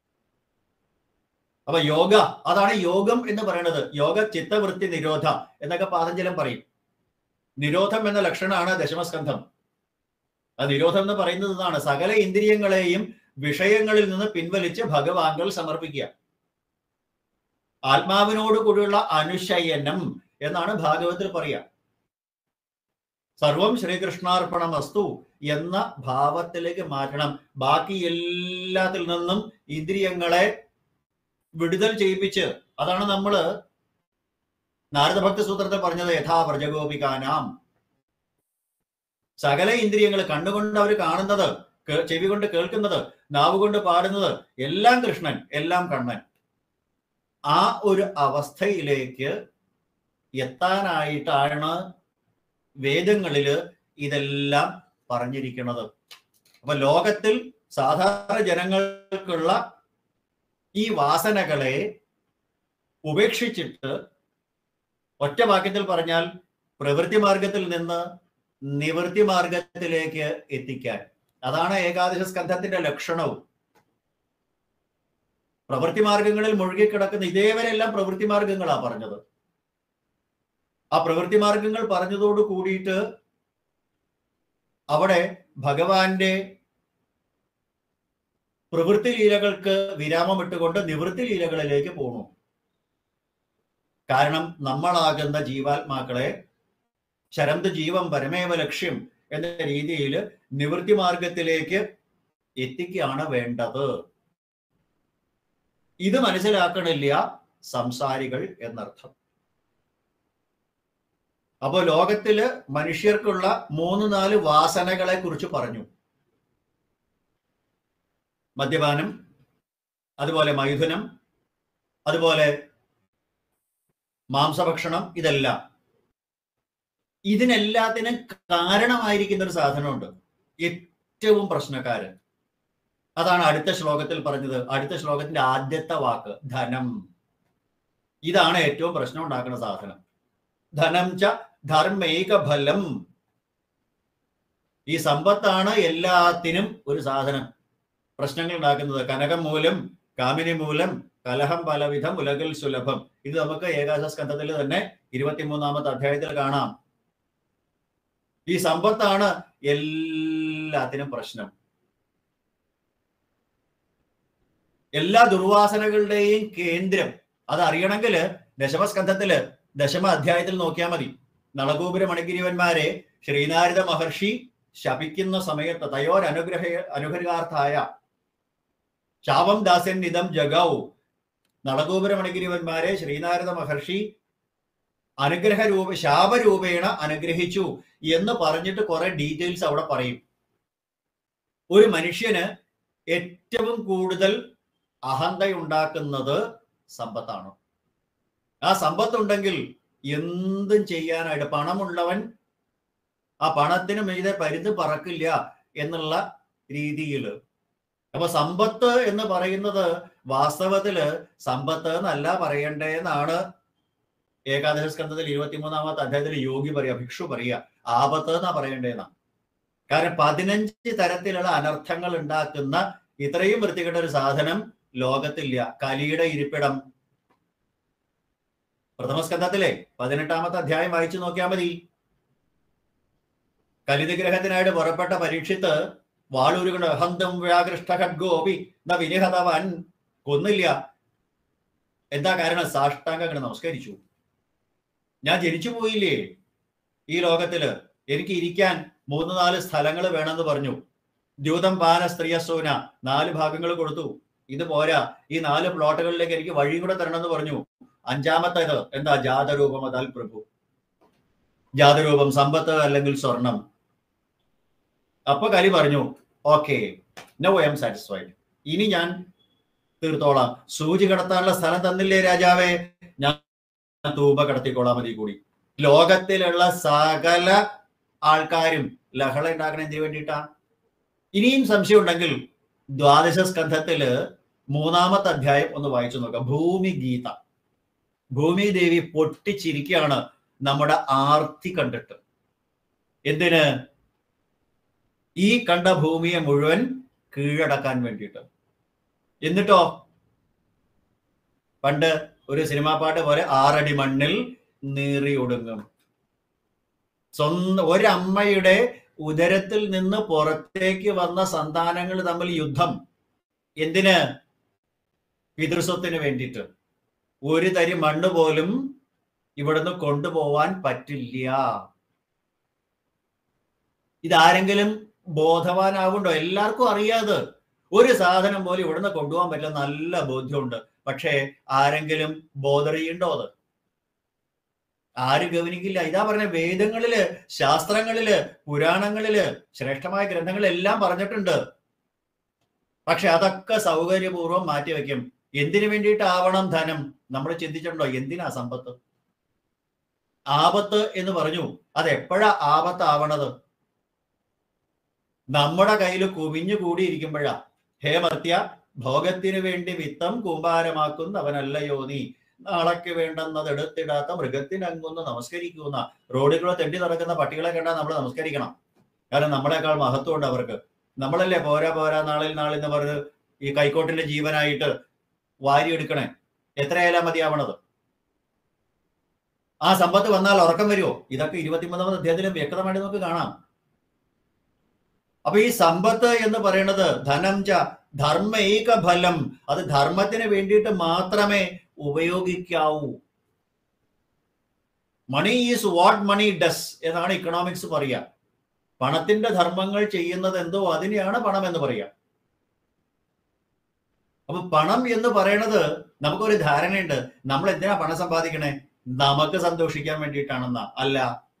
Speaker 1: അപ്പൊ യോഗ അതാണ് യോഗം എന്ന് പറയുന്നത് യോഗ ചിത്തവൃത്തി നിരോധ എന്നൊക്കെ പാതഞ്ജലം പറയും നിരോധം എന്ന ലക്ഷണമാണ് ദശമസ്കന്ധം ആ നിരോധം എന്ന് പറയുന്നത് ഇതാണ് സകല ഇന്ദ്രിയങ്ങളെയും വിഷയങ്ങളിൽ നിന്ന് പിൻവലിച്ച് ഭഗവാൻകൾ സമർപ്പിക്കുക ആത്മാവിനോട് കൂടിയുള്ള അനുശയനം എന്നാണ് ഭാഗവത്തിൽ പറയുക സർവം ശ്രീകൃഷ്ണാർപ്പണം വസ്തു എന്ന ഭാവത്തിലേക്ക് മാറ്റണം ബാക്കി എല്ലാത്തിൽ നിന്നും ഇന്ദ്രിയങ്ങളെ വിടുതൽ ചെയ്യിപ്പിച്ച് അതാണ് നമ്മള് നാരദഭക്തി സൂത്രത്തിൽ പറഞ്ഞത് യഥാ വ്രജഗോപികാനാം സകല ഇന്ദ്രിയങ്ങൾ കണ്ണുകൊണ്ട് അവർ കാണുന്നത് കേ- ചെവി കൊണ്ട് കേൾക്കുന്നത് നാവ് കൊണ്ട് പാടുന്നത് എല്ലാം കൃഷ്ണൻ എല്ലാം കണ്ണൻ ആ ഒരു അവസ്ഥയിലേക്ക് എത്താനായിട്ടാണ് വേദങ്ങളില് ഇതെല്ലാം പറഞ്ഞിരിക്കുന്നത് അപ്പൊ ലോകത്തിൽ സാധാരണ ജനങ്ങൾക്കുള്ള ഈ വാസനകളെ ഉപേക്ഷിച്ചിട്ട് ഒറ്റ വാക്യത്തിൽ പറഞ്ഞാൽ പ്രവൃത്തി മാർഗത്തിൽ നിന്ന് നിവൃത്തി മാർഗത്തിലേക്ക് എത്തിക്കാൻ അതാണ് ഏകാദശ സ്കന്ധത്തിന്റെ ലക്ഷണവും പ്രവൃത്തി മാർഗങ്ങളിൽ മുഴുകിക്കിടക്കുന്ന ഇതേവരെല്ലാം പ്രവൃത്തി മാർഗങ്ങളാ പറഞ്ഞത് ആ പ്രവൃത്തി മാർഗങ്ങൾ പറഞ്ഞതോട് കൂടിയിട്ട് അവിടെ ഭഗവാന്റെ പ്രവൃത്തി ലീലകൾക്ക് വിരാമം ഇട്ടുകൊണ്ട് നിവൃത്തി ലീലകളിലേക്ക് പോണു കാരണം നമ്മളാകുന്ന ജീവാത്മാക്കളെ ശരന്ത് ജീവം പരമേവ ലക്ഷ്യം എന്ന രീതിയിൽ നിവൃത്തി മാർഗത്തിലേക്ക് എത്തിക്കുകയാണ് വേണ്ടത് ഇത് മനസ്സിലാക്കണില്ല സംസാരികൾ എന്നർത്ഥം അപ്പോ ലോകത്തില് മനുഷ്യർക്കുള്ള മൂന്ന് നാല് വാസനകളെ കുറിച്ച് പറഞ്ഞു മദ്യപാനം അതുപോലെ മൈഥുനം അതുപോലെ മാംസഭക്ഷണം ഇതെല്ലാം ഇതിനെല്ലാത്തിനും കാരണമായിരിക്കുന്ന ഒരു സാധനമുണ്ട് ഏറ്റവും പ്രശ്നക്കാരൻ അതാണ് അടുത്ത ശ്ലോകത്തിൽ പറഞ്ഞത് അടുത്ത ശ്ലോകത്തിന്റെ ആദ്യത്തെ വാക്ക് ധനം ഇതാണ് ഏറ്റവും പ്രശ്നം ഉണ്ടാക്കുന്ന സാധനം ധനം ച ധർമ്മൈക ഫലം ഈ സമ്പത്താണ് എല്ലാത്തിനും ഒരു സാധനം പ്രശ്നങ്ങൾ ഉണ്ടാക്കുന്നത് കനകം മൂലം കാമിനി മൂലം കലഹം പലവിധം ഉലകിൽ സുലഭം ഇത് നമുക്ക് ഏകാദശ സ്കന്ധത്തിൽ തന്നെ ഇരുപത്തിമൂന്നാമത്തെ അധ്യായത്തിൽ കാണാം ഈ സമ്പത്താണ് എല്ലാത്തിനും പ്രശ്നം എല്ലാ ദുർവാസനകളുടെയും കേന്ദ്രം അത് അറിയണമെങ്കിൽ ദശമസ്കന്ധത്തില് ദശമ അധ്യായത്തിൽ നോക്കിയാൽ മതി നളഗോപുര മണിഗിരിവന്മാരെ ശ്രീനാരദ മഹർഷി ശപിക്കുന്ന സമയത്ത് തയോർ അനുഗ്രഹ അനുഗ്രഹാർത്ഥായ ശാപം ദാസ്യൻ നിതം ജഗാവു നളഗോപുര മണിഗിരിവന്മാരെ ശ്രീനാരദ മഹർഷി അനുഗ്രഹ രൂപ ശാപരൂപേണ അനുഗ്രഹിച്ചു എന്ന് പറഞ്ഞിട്ട് കുറെ ഡീറ്റെയിൽസ് അവിടെ പറയും ഒരു മനുഷ്യന് ഏറ്റവും കൂടുതൽ അഹന്തയുണ്ടാക്കുന്നത് സമ്പത്താണ് ആ സമ്പത്തുണ്ടെങ്കിൽ എന്തും ചെയ്യാനായിട്ട് പണമുള്ളവൻ ആ പണത്തിന് മീതെ പരിധി പറക്കില്ല എന്നുള്ള രീതിയിൽ അപ്പൊ സമ്പത്ത് എന്ന് പറയുന്നത് വാസ്തവത്തില് സമ്പത്ത് എന്നല്ല പറയണ്ടേന്നാണ് ഏകാദശ സ്കന്ധത്തിൽ ഇരുപത്തിമൂന്നാമത്തെ അധ്യായത്തിൽ യോഗി പറയാ ഭിക്ഷു പറയാ ആപത്ത് എന്നാ പറയേണ്ടതെന്നാ കാരണം പതിനഞ്ച് തരത്തിലുള്ള അനർത്ഥങ്ങൾ ഉണ്ടാക്കുന്ന ഇത്രയും വൃത്തികെട്ട ഒരു സാധനം ലോകത്തില്ല കലിയുടെ ഇരിപ്പിടം പ്രഥമ സ്കന്ധത്തിലെ പതിനെട്ടാമത്തെ അധ്യായം വായിച്ചു നോക്കിയാൽ മതി കലിതിഗ്രഹത്തിനായിട്ട് പുറപ്പെട്ട പരീക്ഷിത്ത് വാളൂരുകൊണ്ട് അഹന്തം വ്യാകൃഷ്ട ഖഡ്ഗോപി ന വിനിഹതവൻ കൊന്നില്ല എന്താ കാരണം സാഷ്ടാംഗങ്ങൾ നമസ്കരിച്ചു ഞാൻ ജനിച്ചു പോയില്ലേ ഈ ലോകത്തില് എനിക്ക് ഇരിക്കാൻ മൂന്ന് നാല് സ്ഥലങ്ങൾ വേണമെന്ന് പറഞ്ഞു ദ്യൂതം പാന സ്ത്രീയസൂന നാല് ഭാഗങ്ങൾ കൊടുത്തു ഇത് പോരാ ഈ നാല് പ്ലോട്ടുകളിലേക്ക് എനിക്ക് വഴി കൂടെ തരണമെന്ന് പറഞ്ഞു അഞ്ചാമത്തേത് എന്താ ജാതരൂപം അതാൽ പ്രഭു ജാതരൂപം സമ്പത്ത് അല്ലെങ്കിൽ സ്വർണം അപ്പൊ കലി പറഞ്ഞു okay no I am satisfied ഇനി ഞാൻ തീർത്തോളാം സൂചി കടത്താനുള്ള സ്ഥലം തന്നില്ലേ രാജാവേ ഞാൻ തൂമ്പ കടത്തിക്കോളാം മതി കൂടി ലോകത്തിലുള്ള സകല ആൾക്കാരും ലഹള ഉണ്ടാക്കണ എന്തിനു വേണ്ടിയിട്ടാ ഇനിയും സംശയം ഉണ്ടെങ്കിൽ ദ്വാദശ സ്കന്ധത്തില് മൂന്നാമത്തെ അധ്യായം ഒന്ന് വായിച്ചു നോക്കാം ഭൂമി ഗീത ഭൂമി ദേവി പൊട്ടിച്ചിരിക്കുകയാണ് നമ്മുടെ ആർത്തി കണ്ടിട്ട് എന്തിന് ഈ കണ്ട ഭൂമിയെ മുഴുവൻ കീഴടക്കാൻ വേണ്ടിയിട്ട് എന്നിട്ടോ പണ്ട് ഒരു സിനിമാ പാട്ട് പോലെ ആറടി മണ്ണിൽ നീറി ഒടുങ്ങും സ്വന്തം ഒരമ്മയുടെ ഉദരത്തിൽ നിന്ന് പുറത്തേക്ക് വന്ന സന്താനങ്ങൾ തമ്മിൽ യുദ്ധം എന്തിന് പിതൃസ്വത്തിന് വേണ്ടിയിട്ട് ഒരു തരി മണ്ണ് പോലും ഇവിടുന്ന് കൊണ്ടുപോവാൻ പറ്റില്ല ഇതാരെങ്കിലും ബോധവാനാവുണ്ടോ എല്ലാവർക്കും അറിയാതെ ഒരു സാധനം പോലും ഇവിടുന്ന് കൊണ്ടുപോകാൻ പറ്റില്ല നല്ല ബോധ്യമുണ്ട് പക്ഷേ ആരെങ്കിലും ബോധറിയുണ്ടോ അത് ആരും ഗവനിക്കില്ല ഇതാ പറഞ്ഞ വേദങ്ങളില് ശാസ്ത്രങ്ങളില് പുരാണങ്ങളില് ശ്രേഷ്ഠമായ ഗ്രന്ഥങ്ങളെല്ലാം പറഞ്ഞിട്ടുണ്ട് പക്ഷെ അതൊക്കെ സൗകര്യപൂർവ്വം മാറ്റിവെക്കും എന്തിനു വേണ്ടിയിട്ടാവണം ധനം നമ്മൾ ചിന്തിച്ചിട്ടുണ്ടോ എന്തിനാ സമ്പത്ത് ആപത്ത് എന്ന് പറഞ്ഞു അത് എപ്പോഴാ ആപത്താവണത് നമ്മുടെ കയ്യിൽ കുമിഞ്ഞു കൂടിയിരിക്കുമ്പോഴാ ഹേ മർത്യ ഭോഗത്തിനു വേണ്ടി വിത്തം കൂമ്പാരമാക്കുന്നവനല്ലയോ നീ നാളേക്ക് വേണ്ടെന്നത് എടുത്തിടാത്ത മൃഗത്തിനങ്ങുന്ന് നമസ്കരിക്കുന്ന റോഡുകളെ തെണ്ടി നടക്കുന്ന പട്ടികളെ കണ്ടാൽ നമ്മൾ നമസ്കരിക്കണം കാരണം നമ്മളെക്കാൾ മഹത്വമുണ്ട് അവർക്ക് നമ്മളല്ലേ പോരാ പോരാ നാളിൽ നാളിൽ എന്ന് പറഞ്ഞ് ഈ കൈക്കോട്ടിന്റെ ജീവനായിട്ട് വാരിയെടുക്കണേ എത്രയായാലും മതിയാവണത് ആ സമ്പത്ത് വന്നാൽ ഉറക്കം വരുമോ ഇതൊക്കെ ഇരുപത്തിമൂന്നാമത് അധ്യായത്തിലും വ്യക്തമായിട്ട് നമുക്ക് കാണാം അപ്പൊ ഈ സമ്പത്ത് എന്ന് പറയുന്നത് ധനം ച ധർമ്മൈക ഫലം അത് ധർമ്മത്തിന് വേണ്ടിയിട്ട് മാത്രമേ ഉപയോഗിക്കാവൂ money is what money does എന്നാണ് ഇക്കണോമിക്സ് പറയുക പണത്തിന്റെ ധർമ്മങ്ങൾ ചെയ്യുന്നത് എന്തോ അതിനെയാണ് പണം എന്ന് പറയുക അപ്പൊ പണം എന്ന് പറയുന്നത് നമുക്കൊരു ധാരണയുണ്ട് നമ്മൾ എന്തിനാ പണം സമ്പാദിക്കണേ നമുക്ക് സന്തോഷിക്കാൻ വേണ്ടിയിട്ടാണെന്ന അല്ല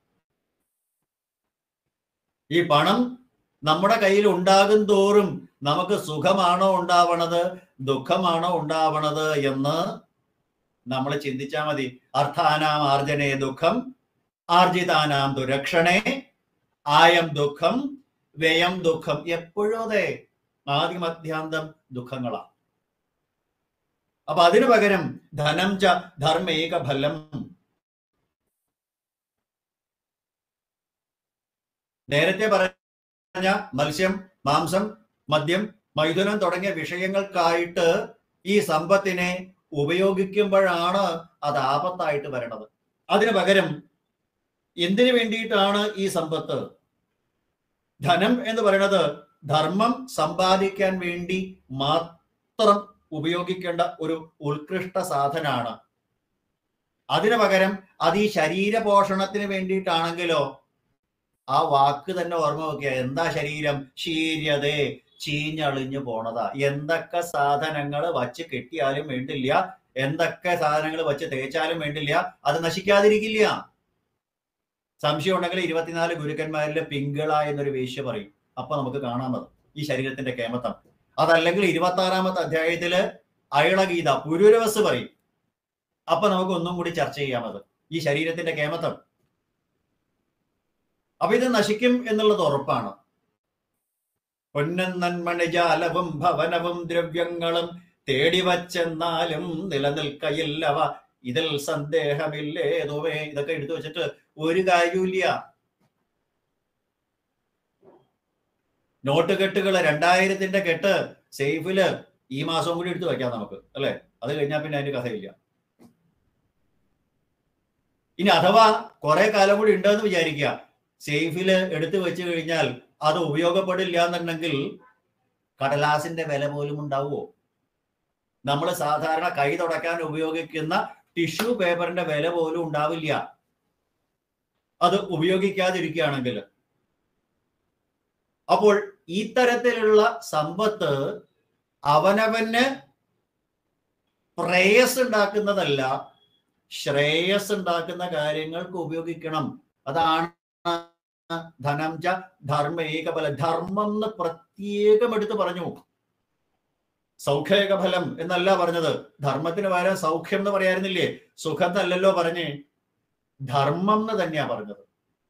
Speaker 1: ഈ പണം നമ്മുടെ കയ്യിൽ ഉണ്ടാകും തോറും നമുക്ക് സുഖമാണോ ഉണ്ടാവണത് ദുഃഖമാണോ ഉണ്ടാവണത് എന്ന് നമ്മൾ ചിന്തിച്ചാൽ മതി അർത്ഥാനാം ആർജനെ ദുഃഖം ആർജിതാനാം ദുരക്ഷണേ ആയം ദുഃഖം വ്യയം ദുഃഖം എപ്പോഴും അതെ ആദ്യമധ്യാന്തം ദുഃഖങ്ങളാ അപ്പൊ അതിനു പകരം ധനം ച ധർമ്മേക ഫലം നേരത്തെ പറഞ്ഞ മത്സ്യം മാംസം മദ്യം മൈഥുനം തുടങ്ങിയ വിഷയങ്ങൾക്കായിട്ട് ഈ സമ്പത്തിനെ ഉപയോഗിക്കുമ്പോഴാണ് അത് ആപത്തായിട്ട് വരണത് അതിനു പകരം എന്തിനു വേണ്ടിയിട്ടാണ് ഈ സമ്പത്ത് ധനം എന്ന് പറയുന്നത് ധർമ്മം സമ്പാദിക്കാൻ വേണ്ടി മാത്രം ഉപയോഗിക്കേണ്ട ഒരു ഉത്കൃഷ്ട സാധനാണ് അതിനു പകരം അത് ഈ ശരീര പോഷണത്തിന് വേണ്ടിയിട്ടാണെങ്കിലോ ആ വാക്ക് തന്നെ ഓർമ്മ വെക്കുക എന്താ ശരീരം ശീര്യതേ ചീഞ്ഞളിഞ്ഞു പോണതാ എന്തൊക്കെ സാധനങ്ങൾ വച്ച് കെട്ടിയാലും വേണ്ടില്ല എന്തൊക്കെ സാധനങ്ങൾ വച്ച് തേച്ചാലും വേണ്ടില്ല അത് നശിക്കാതിരിക്കില്ല സംശയം ഉണ്ടെങ്കിൽ ഇരുപത്തിനാല് ഗുരുക്കന്മാരിലെ പിങ്കള എന്നൊരു വേശ്യ പറയും അപ്പൊ നമുക്ക് കാണാമത് ഈ ശരീരത്തിന്റെ കേമത്തം അതല്ലെങ്കിൽ ഇരുപത്തി ആറാമത്തെ അധ്യായത്തില് അയളഗീത പുരുരവസ് പറയും അപ്പൊ നമുക്ക് ഒന്നും കൂടി ചർച്ച ചെയ്യാമത് ഈ ശരീരത്തിന്റെ കേമത്തം അപ്പൊ ഇത് നശിക്കും എന്നുള്ളത് ഉറപ്പാണ് പൊന്നന്മണിജാലവും ഭവനവും ദ്രവ്യങ്ങളും തേടി വച്ചെന്നാലും നിലനിൽക്കയില്ലവ ഇതിൽ സന്ദേഹമില്ലേതുവേ ഇതൊക്കെ എടുത്തു വെച്ചിട്ട് ഒരു കാര്യമില്ല നോട്ട് കെട്ടുകള് രണ്ടായിരത്തിന്റെ കെട്ട് സേഫില് ഈ മാസം കൂടി എടുത്തു വെക്കാം നമുക്ക് അല്ലെ അത് കഴിഞ്ഞാൽ പിന്നെ അതിന്റെ കഥയില്ല ഇനി അഥവാ കുറെ കാലം കൂടി ഉണ്ടെന്ന് വിചാരിക്കുക സേഫില് എടുത്തു വെച്ച് കഴിഞ്ഞാൽ അത് ഉപയോഗപ്പെടില്ല എന്നുണ്ടെങ്കിൽ കടലാസിന്റെ വില പോലും ഉണ്ടാവുമോ നമ്മൾ സാധാരണ കൈ തുടക്കാൻ ഉപയോഗിക്കുന്ന ടിഷ്യൂ പേപ്പറിന്റെ വില പോലും ഉണ്ടാവില്ല അത് ഉപയോഗിക്കാതിരിക്കുകയാണെങ്കിൽ അപ്പോൾ ഈ തരത്തിലുള്ള സമ്പത്ത് അവനവന് പ്രേയസ് ഉണ്ടാക്കുന്നതല്ല ശ്രേയസ് ഉണ്ടാക്കുന്ന കാര്യങ്ങൾക്ക് ഉപയോഗിക്കണം അതാണ് ധനം ച ധർമ്മേക ഫല ധർമ്മം എന്ന് പ്രത്യേകം എടുത്ത് പറഞ്ഞു സൗഖ്യേക ഫലം എന്നല്ല പറഞ്ഞത് ധർമ്മത്തിന് പകരം സൗഖ്യം എന്ന് പറയായിരുന്നില്ലേ സുഖം എന്നല്ലല്ലോ പറഞ്ഞേ ധർമ്മം എന്ന് തന്നെയാ പറഞ്ഞത്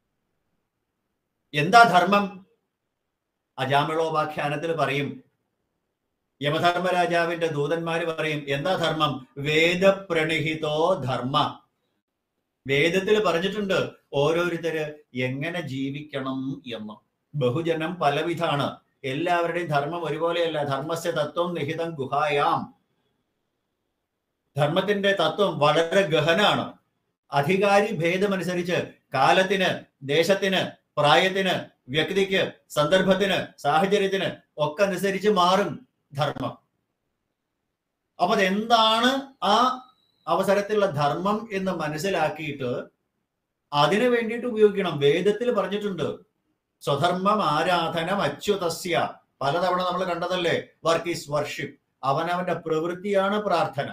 Speaker 1: എന്താ ധർമ്മം അജാമിളോപാഖ്യാനത്തിൽ പറയും യമധർമ്മരാജാവിന്റെ ദൂതന്മാര് പറയും എന്താ ധർമ്മം വേദപ്രണിഹിതോ ധർമ്മ വേദത്തിൽ പറഞ്ഞിട്ടുണ്ട് ഓരോരുത്തര് എങ്ങനെ ജീവിക്കണം എന്ന് ബഹുജനം പലവിധാണ് എല്ലാവരുടെയും ധർമ്മം ഒരുപോലെയല്ല ധർമ്മസ്യ തത്വം നിഹിതം ഗുഹായാം ധർമ്മത്തിന്റെ തത്വം വളരെ ഗഹനാണ് അധികാരി ഭേദമനുസരിച്ച് കാലത്തിന് ദേശത്തിന് പ്രായത്തിന് വ്യക്തിക്ക് സന്ദർഭത്തിന് സാഹചര്യത്തിന് ഒക്കെ അനുസരിച്ച് മാറും ധർമ്മം അപ്പൊ അതെന്താണ് ആ അവസരത്തിലുള്ള ധർമ്മം എന്ന് മനസ്സിലാക്കിയിട്ട് അതിനു വേണ്ടിയിട്ട് ഉപയോഗിക്കണം വേദത്തിൽ പറഞ്ഞിട്ടുണ്ട് സ്വധർമ്മം ആരാധനം അച്യുതസ്യ പലതവണ നമ്മൾ കണ്ടതല്ലേ വർക്ക് ഈസ് വർഷിപ്പ് അവനവന്റെ പ്രവൃത്തിയാണ് പ്രാർത്ഥന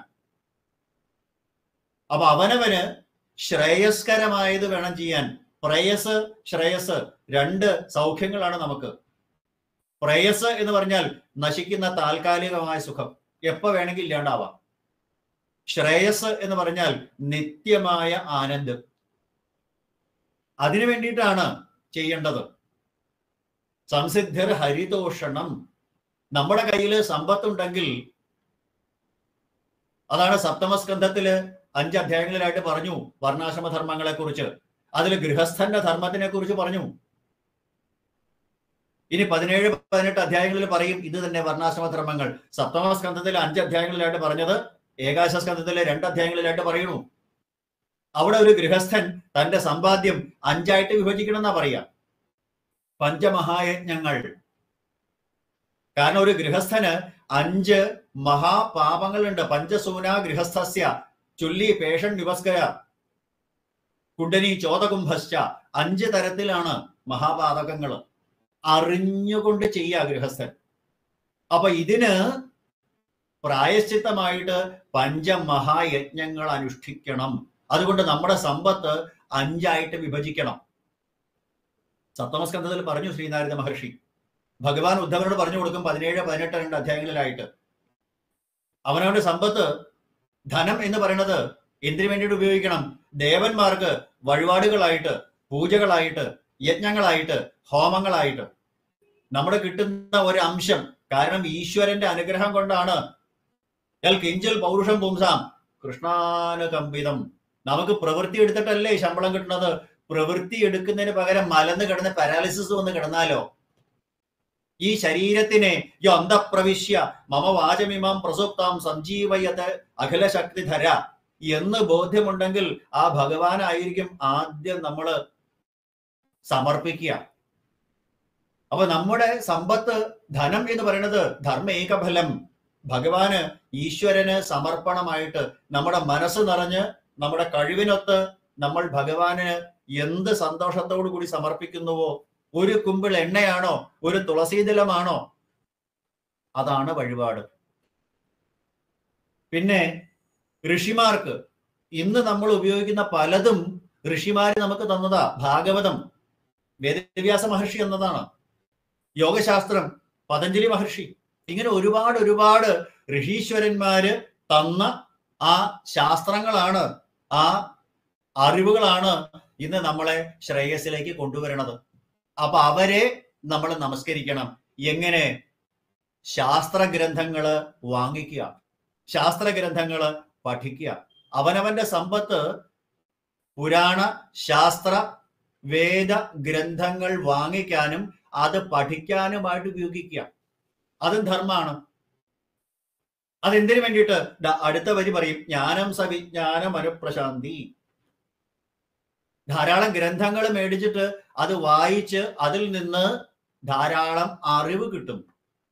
Speaker 1: അപ്പൊ അവനവന് ശ്രേയസ്കരമായത് വേണം ചെയ്യാൻ പ്രേയസ് ശ്രേയസ് രണ്ട് സൗഖ്യങ്ങളാണ് നമുക്ക് പ്രേയസ് എന്ന് പറഞ്ഞാൽ നശിക്കുന്ന താൽക്കാലികമായ സുഖം എപ്പോ വേണമെങ്കിൽ ഇല്ലാണ്ടാവാം ശ്രേയസ് എന്ന് പറഞ്ഞാൽ നിത്യമായ ആനന്ദം അതിനു വേണ്ടിയിട്ടാണ് ചെയ്യേണ്ടത് സംസിദ്ധിർ ഹരിതോഷണം നമ്മുടെ കയ്യിൽ സമ്പത്തുണ്ടെങ്കിൽ അതാണ് സപ്തമസ്കന്ധത്തില് അഞ്ച് അധ്യായങ്ങളിലായിട്ട് പറഞ്ഞു വർണ്ണാശ്രമ ധർമ്മങ്ങളെ കുറിച്ച് അതിൽ ഗൃഹസ്ഥന്റെ ധർമ്മത്തിനെ കുറിച്ച് പറഞ്ഞു ഇനി പതിനേഴ് പതിനെട്ട് അധ്യായങ്ങളിൽ പറയും ഇത് തന്നെ വർണ്ണാശ്രമ ധർമ്മങ്ങൾ സപ്തമ സ്കന്ധത്തിലെ അഞ്ച് അധ്യായങ്ങളിലായിട്ട് പറഞ്ഞത് ഏകാശ സ്കന്ധത്തിലെ രണ്ട് അധ്യായങ്ങളിലായിട്ട് പറയുന്നു അവിടെ ഒരു ഗൃഹസ്ഥൻ തന്റെ സമ്പാദ്യം അഞ്ചായിട്ട് വിഭജിക്കണം എന്നാ പറയാ പഞ്ചമഹായജ്ഞങ്ങൾ കാരണം ഒരു ഗൃഹസ്ഥന് അഞ്ച് മഹാപാപങ്ങളുണ്ട് പഞ്ചസൂന ഗൃഹസ്ഥസ്യ ചുല്ലി പേഷൻ വിവസ്കര കുണ്ടനി ചോദകുംഭശ്ച അഞ്ച് തരത്തിലാണ് മഹാപാതകങ്ങൾ അറിഞ്ഞുകൊണ്ട് ചെയ്യുക ഗൃഹസ്ഥൻ അപ്പൊ ഇതിന് പ്രായശ്ചിത്തമായിട്ട് പഞ്ചമഹായജ്ഞങ്ങൾ അനുഷ്ഠിക്കണം അതുകൊണ്ട് നമ്മുടെ സമ്പത്ത് അഞ്ചായിട്ട് വിഭജിക്കണം സപ്തമസ്കന്ധത്തിൽ പറഞ്ഞു ശ്രീനാരദ മഹർഷി ഭഗവാൻ ഉദ്ധവനോട് പറഞ്ഞു കൊടുക്കും പതിനേഴ് പതിനെട്ട് രണ്ട് അധ്യായങ്ങളിലായിട്ട് അവനവന്റെ സമ്പത്ത് ധനം എന്ന് പറയുന്നത് എന്തിനു വേണ്ടിയിട്ട് ഉപയോഗിക്കണം ദേവന്മാർക്ക് വഴിപാടുകളായിട്ട് പൂജകളായിട്ട് യജ്ഞങ്ങളായിട്ട് ഹോമങ്ങളായിട്ട് നമ്മുടെ കിട്ടുന്ന ഒരു അംശം കാരണം ഈശ്വരന്റെ അനുഗ്രഹം കൊണ്ടാണ് എൽ കിഞ്ചൽ പൗരുഷം പുംസാം കൃഷ്ണാനുകമ്പിതം നമുക്ക് പ്രവൃത്തി എടുത്തിട്ടല്ലേ ശമ്പളം കിട്ടുന്നത് പ്രവൃത്തി എടുക്കുന്നതിന് പകരം മലന്ന് കിടന്ന് പാരാലിസിസ് വന്ന് കിടന്നാലോ ഈ ശരീരത്തിനെ യോ അന്തപ്രവിശ്യ മമ വാചമിമാം പ്രസുപ്താം സഞ്ജീവയത്ത് അഖില ശക്തിധര എന്ന് ബോധ്യമുണ്ടെങ്കിൽ ആ ഭഗവാനായിരിക്കും ആദ്യം നമ്മൾ സമർപ്പിക്കുക അപ്പൊ നമ്മുടെ സമ്പത്ത് ധനം എന്ന് പറയുന്നത് ധർമ്മേകഫലം ഭഗവാന് ഈശ്വരന് സമർപ്പണമായിട്ട് നമ്മുടെ മനസ്സ് നിറഞ്ഞ് നമ്മുടെ കഴിവിനൊത്ത് നമ്മൾ ഭഗവാന് എന്ത് സന്തോഷത്തോടു കൂടി സമർപ്പിക്കുന്നുവോ ഒരു കുമ്പിൾ എണ്ണയാണോ ഒരു തുളസീതലമാണോ അതാണ് വഴിപാട് പിന്നെ ഋഷിമാർക്ക് ഇന്ന് നമ്മൾ ഉപയോഗിക്കുന്ന പലതും ഋഷിമാര് നമുക്ക് തന്നതാ ഭാഗവതം വേദവ്യാസ മഹർഷി എന്നതാണ് യോഗശാസ്ത്രം പതഞ്ജലി മഹർഷി ഇങ്ങനെ ഒരുപാട് ഒരുപാട് ഋഷീശ്വരന്മാര് തന്ന ആ ശാസ്ത്രങ്ങളാണ് ആ അറിവുകളാണ് ഇന്ന് നമ്മളെ ശ്രേയസിലേക്ക് കൊണ്ടുവരണത് അപ്പൊ അവരെ നമ്മൾ നമസ്കരിക്കണം എങ്ങനെ ശാസ്ത്ര ഗ്രന്ഥങ്ങള് വാങ്ങിക്കുക ശാസ്ത്ര ഗ്രന്ഥങ്ങള് പഠിക്കുക അവനവന്റെ സമ്പത്ത് പുരാണ ശാസ്ത്ര വേദ ഗ്രന്ഥങ്ങൾ വാങ്ങിക്കാനും അത് പഠിക്കാനുമായിട്ട് ഉപയോഗിക്കുക അതും ധർമ്മമാണ് അതെന്തിനു വേണ്ടിയിട്ട് ദാ അടുത്ത വരി പറയും ജ്ഞാനം സവിജ്ഞാനം അനുപ്രശാന്തി ധാരാളം ഗ്രന്ഥങ്ങൾ മേടിച്ചിട്ട് അത് വായിച്ച് അതിൽ നിന്ന് ധാരാളം അറിവ് കിട്ടും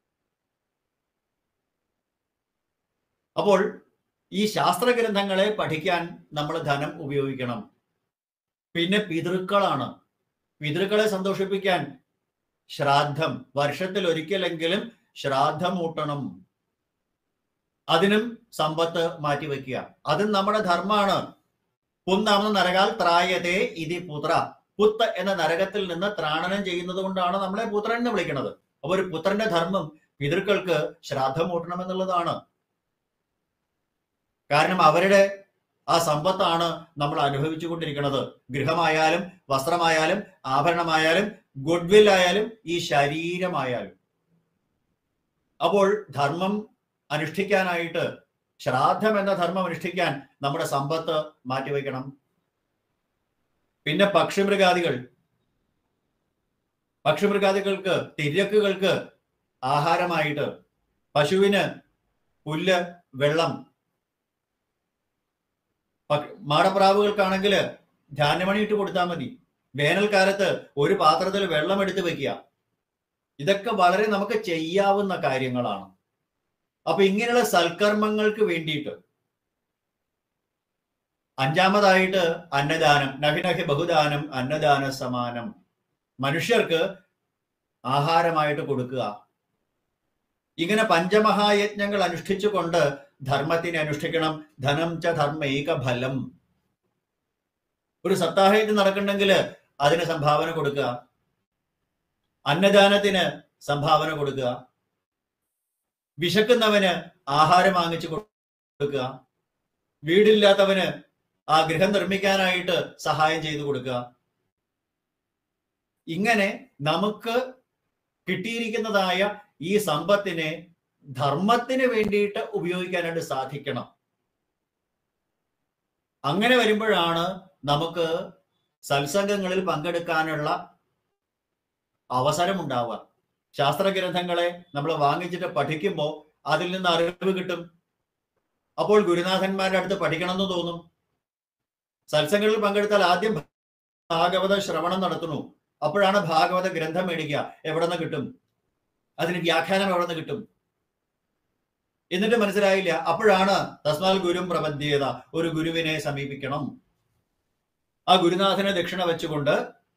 Speaker 1: അപ്പോൾ ഈ ശാസ്ത്ര ഗ്രന്ഥങ്ങളെ പഠിക്കാൻ നമ്മൾ ധനം ഉപയോഗിക്കണം പിന്നെ പിതൃക്കളാണ് പിതൃക്കളെ സന്തോഷിപ്പിക്കാൻ ശ്രാദ്ധം വർഷത്തിൽ ഒരിക്കലെങ്കിലും ശ്രാദ്ധം ഊട്ടണം അതിനും സമ്പത്ത് മാറ്റിവെക്കുക അതും നമ്മുടെ ധർമ്മമാണ് പുന്നാമെന്ന നരകാൽ ത്രായതേ ഇതി പുത്ര പുത്ത് എന്ന നരകത്തിൽ നിന്ന് ത്രാണനം ചെയ്യുന്നത് കൊണ്ടാണ് നമ്മളെ പുത്രൻ എന്ന് വിളിക്കുന്നത് അപ്പൊ ഒരു പുത്രന്റെ ധർമ്മം പിതൃക്കൾക്ക് ശ്രാദ്ധം ഊട്ടണം എന്നുള്ളതാണ് കാരണം അവരുടെ ആ സമ്പത്താണ് നമ്മൾ അനുഭവിച്ചുകൊണ്ടിരിക്കുന്നത് ഗൃഹമായാലും വസ്ത്രമായാലും ആഭരണമായാലും ഗുഡ്വിൽ ആയാലും ഈ ശരീരമായാലും അപ്പോൾ ധർമ്മം അനുഷ്ഠിക്കാനായിട്ട് ശ്രാദ്ധം എന്ന ധർമ്മം അനുഷ്ഠിക്കാൻ നമ്മുടെ സമ്പത്ത് മാറ്റിവെക്കണം പിന്നെ പക്ഷിമൃഗാദികൾ പക്ഷിമൃഗാദികൾക്ക് തിര്യക്കുകൾക്ക് ആഹാരമായിട്ട് പശുവിന് പുല്ല് വെള്ളം പ- മാടപ്രാവുകൾക്കാണെങ്കിൽ ധാന്യമണി ഇട്ട് കൊടുത്താൽ മതി വേനൽക്കാലത്ത് ഒരു പാത്രത്തിൽ വെള്ളം എടുത്ത് വെക്കുക ഇതൊക്കെ വളരെ നമുക്ക് ചെയ്യാവുന്ന കാര്യങ്ങളാണ് അപ്പൊ ഇങ്ങനെയുള്ള സൽക്കർമ്മങ്ങൾക്ക് വേണ്ടിയിട്ട് അഞ്ചാമതായിട്ട് അന്നദാനം നഹി നഹി ബഹുദാനം അന്നദാന സമാനം മനുഷ്യർക്ക് ആഹാരമായിട്ട് കൊടുക്കുക ഇങ്ങനെ പഞ്ചമഹായജ്ഞങ്ങൾ അനുഷ്ഠിച്ചുകൊണ്ട് ധർമ്മത്തിനെ അനുഷ്ഠിക്കണം ധനം ച ധർമ്മൈക ഫലം ഒരു സപ്താഹയജ്ഞം നടക്കണമെങ്കിൽ അതിന് സംഭാവന കൊടുക്കുക അന്നദാനത്തിന് സംഭാവന കൊടുക്കുക വിശക്കുന്നവന് ആഹാരം വാങ്ങിച്ചു കൊടുക്കുക വീടില്ലാത്തവന് ആ ഗൃഹം നിർമ്മിക്കാനായിട്ട് സഹായം ചെയ്തു കൊടുക്കുക ഇങ്ങനെ നമുക്ക് കിട്ടിയിരിക്കുന്നതായ ഈ സമ്പത്തിനെ ധർമ്മത്തിന് വേണ്ടിയിട്ട് ഉപയോഗിക്കാനായിട്ട് സാധിക്കണം അങ്ങനെ വരുമ്പോഴാണ് നമുക്ക് സത്സംഗങ്ങളിൽ പങ്കെടുക്കാനുള്ള അവസരം ഉണ്ടാവുക ശാസ്ത്രഗ്രന്ഥങ്ങളെ നമ്മൾ വാങ്ങിച്ചിട്ട് പഠിക്കുമ്പോൾ അതിൽ നിന്ന് അറിവ് കിട്ടും അപ്പോൾ ഗുരുനാഥന്മാരുടെ അടുത്ത് പഠിക്കണം എന്ന് തോന്നും സത്സംഗങ്ങളിൽ പങ്കെടുത്താൽ ആദ്യം ഭാഗവത ശ്രവണം നടത്തുന്നു അപ്പോഴാണ് ഭാഗവത ഗ്രന്ഥം മേടിക്കുക എവിടെ നിന്ന് കിട്ടും അതിന് വ്യാഖ്യാനം എവിടെ നിന്ന് കിട്ടും എന്നിട്ട് മനസ്സിലായില്ല അപ്പോഴാണ് തസ്മാൽ ഗുരും പ്രബന്ധ്യത ഒരു ഗുരുവിനെ സമീപിക്കണം ആ ഗുരുനാഥനെ ദക്ഷിണ വെച്ചുകൊണ്ട്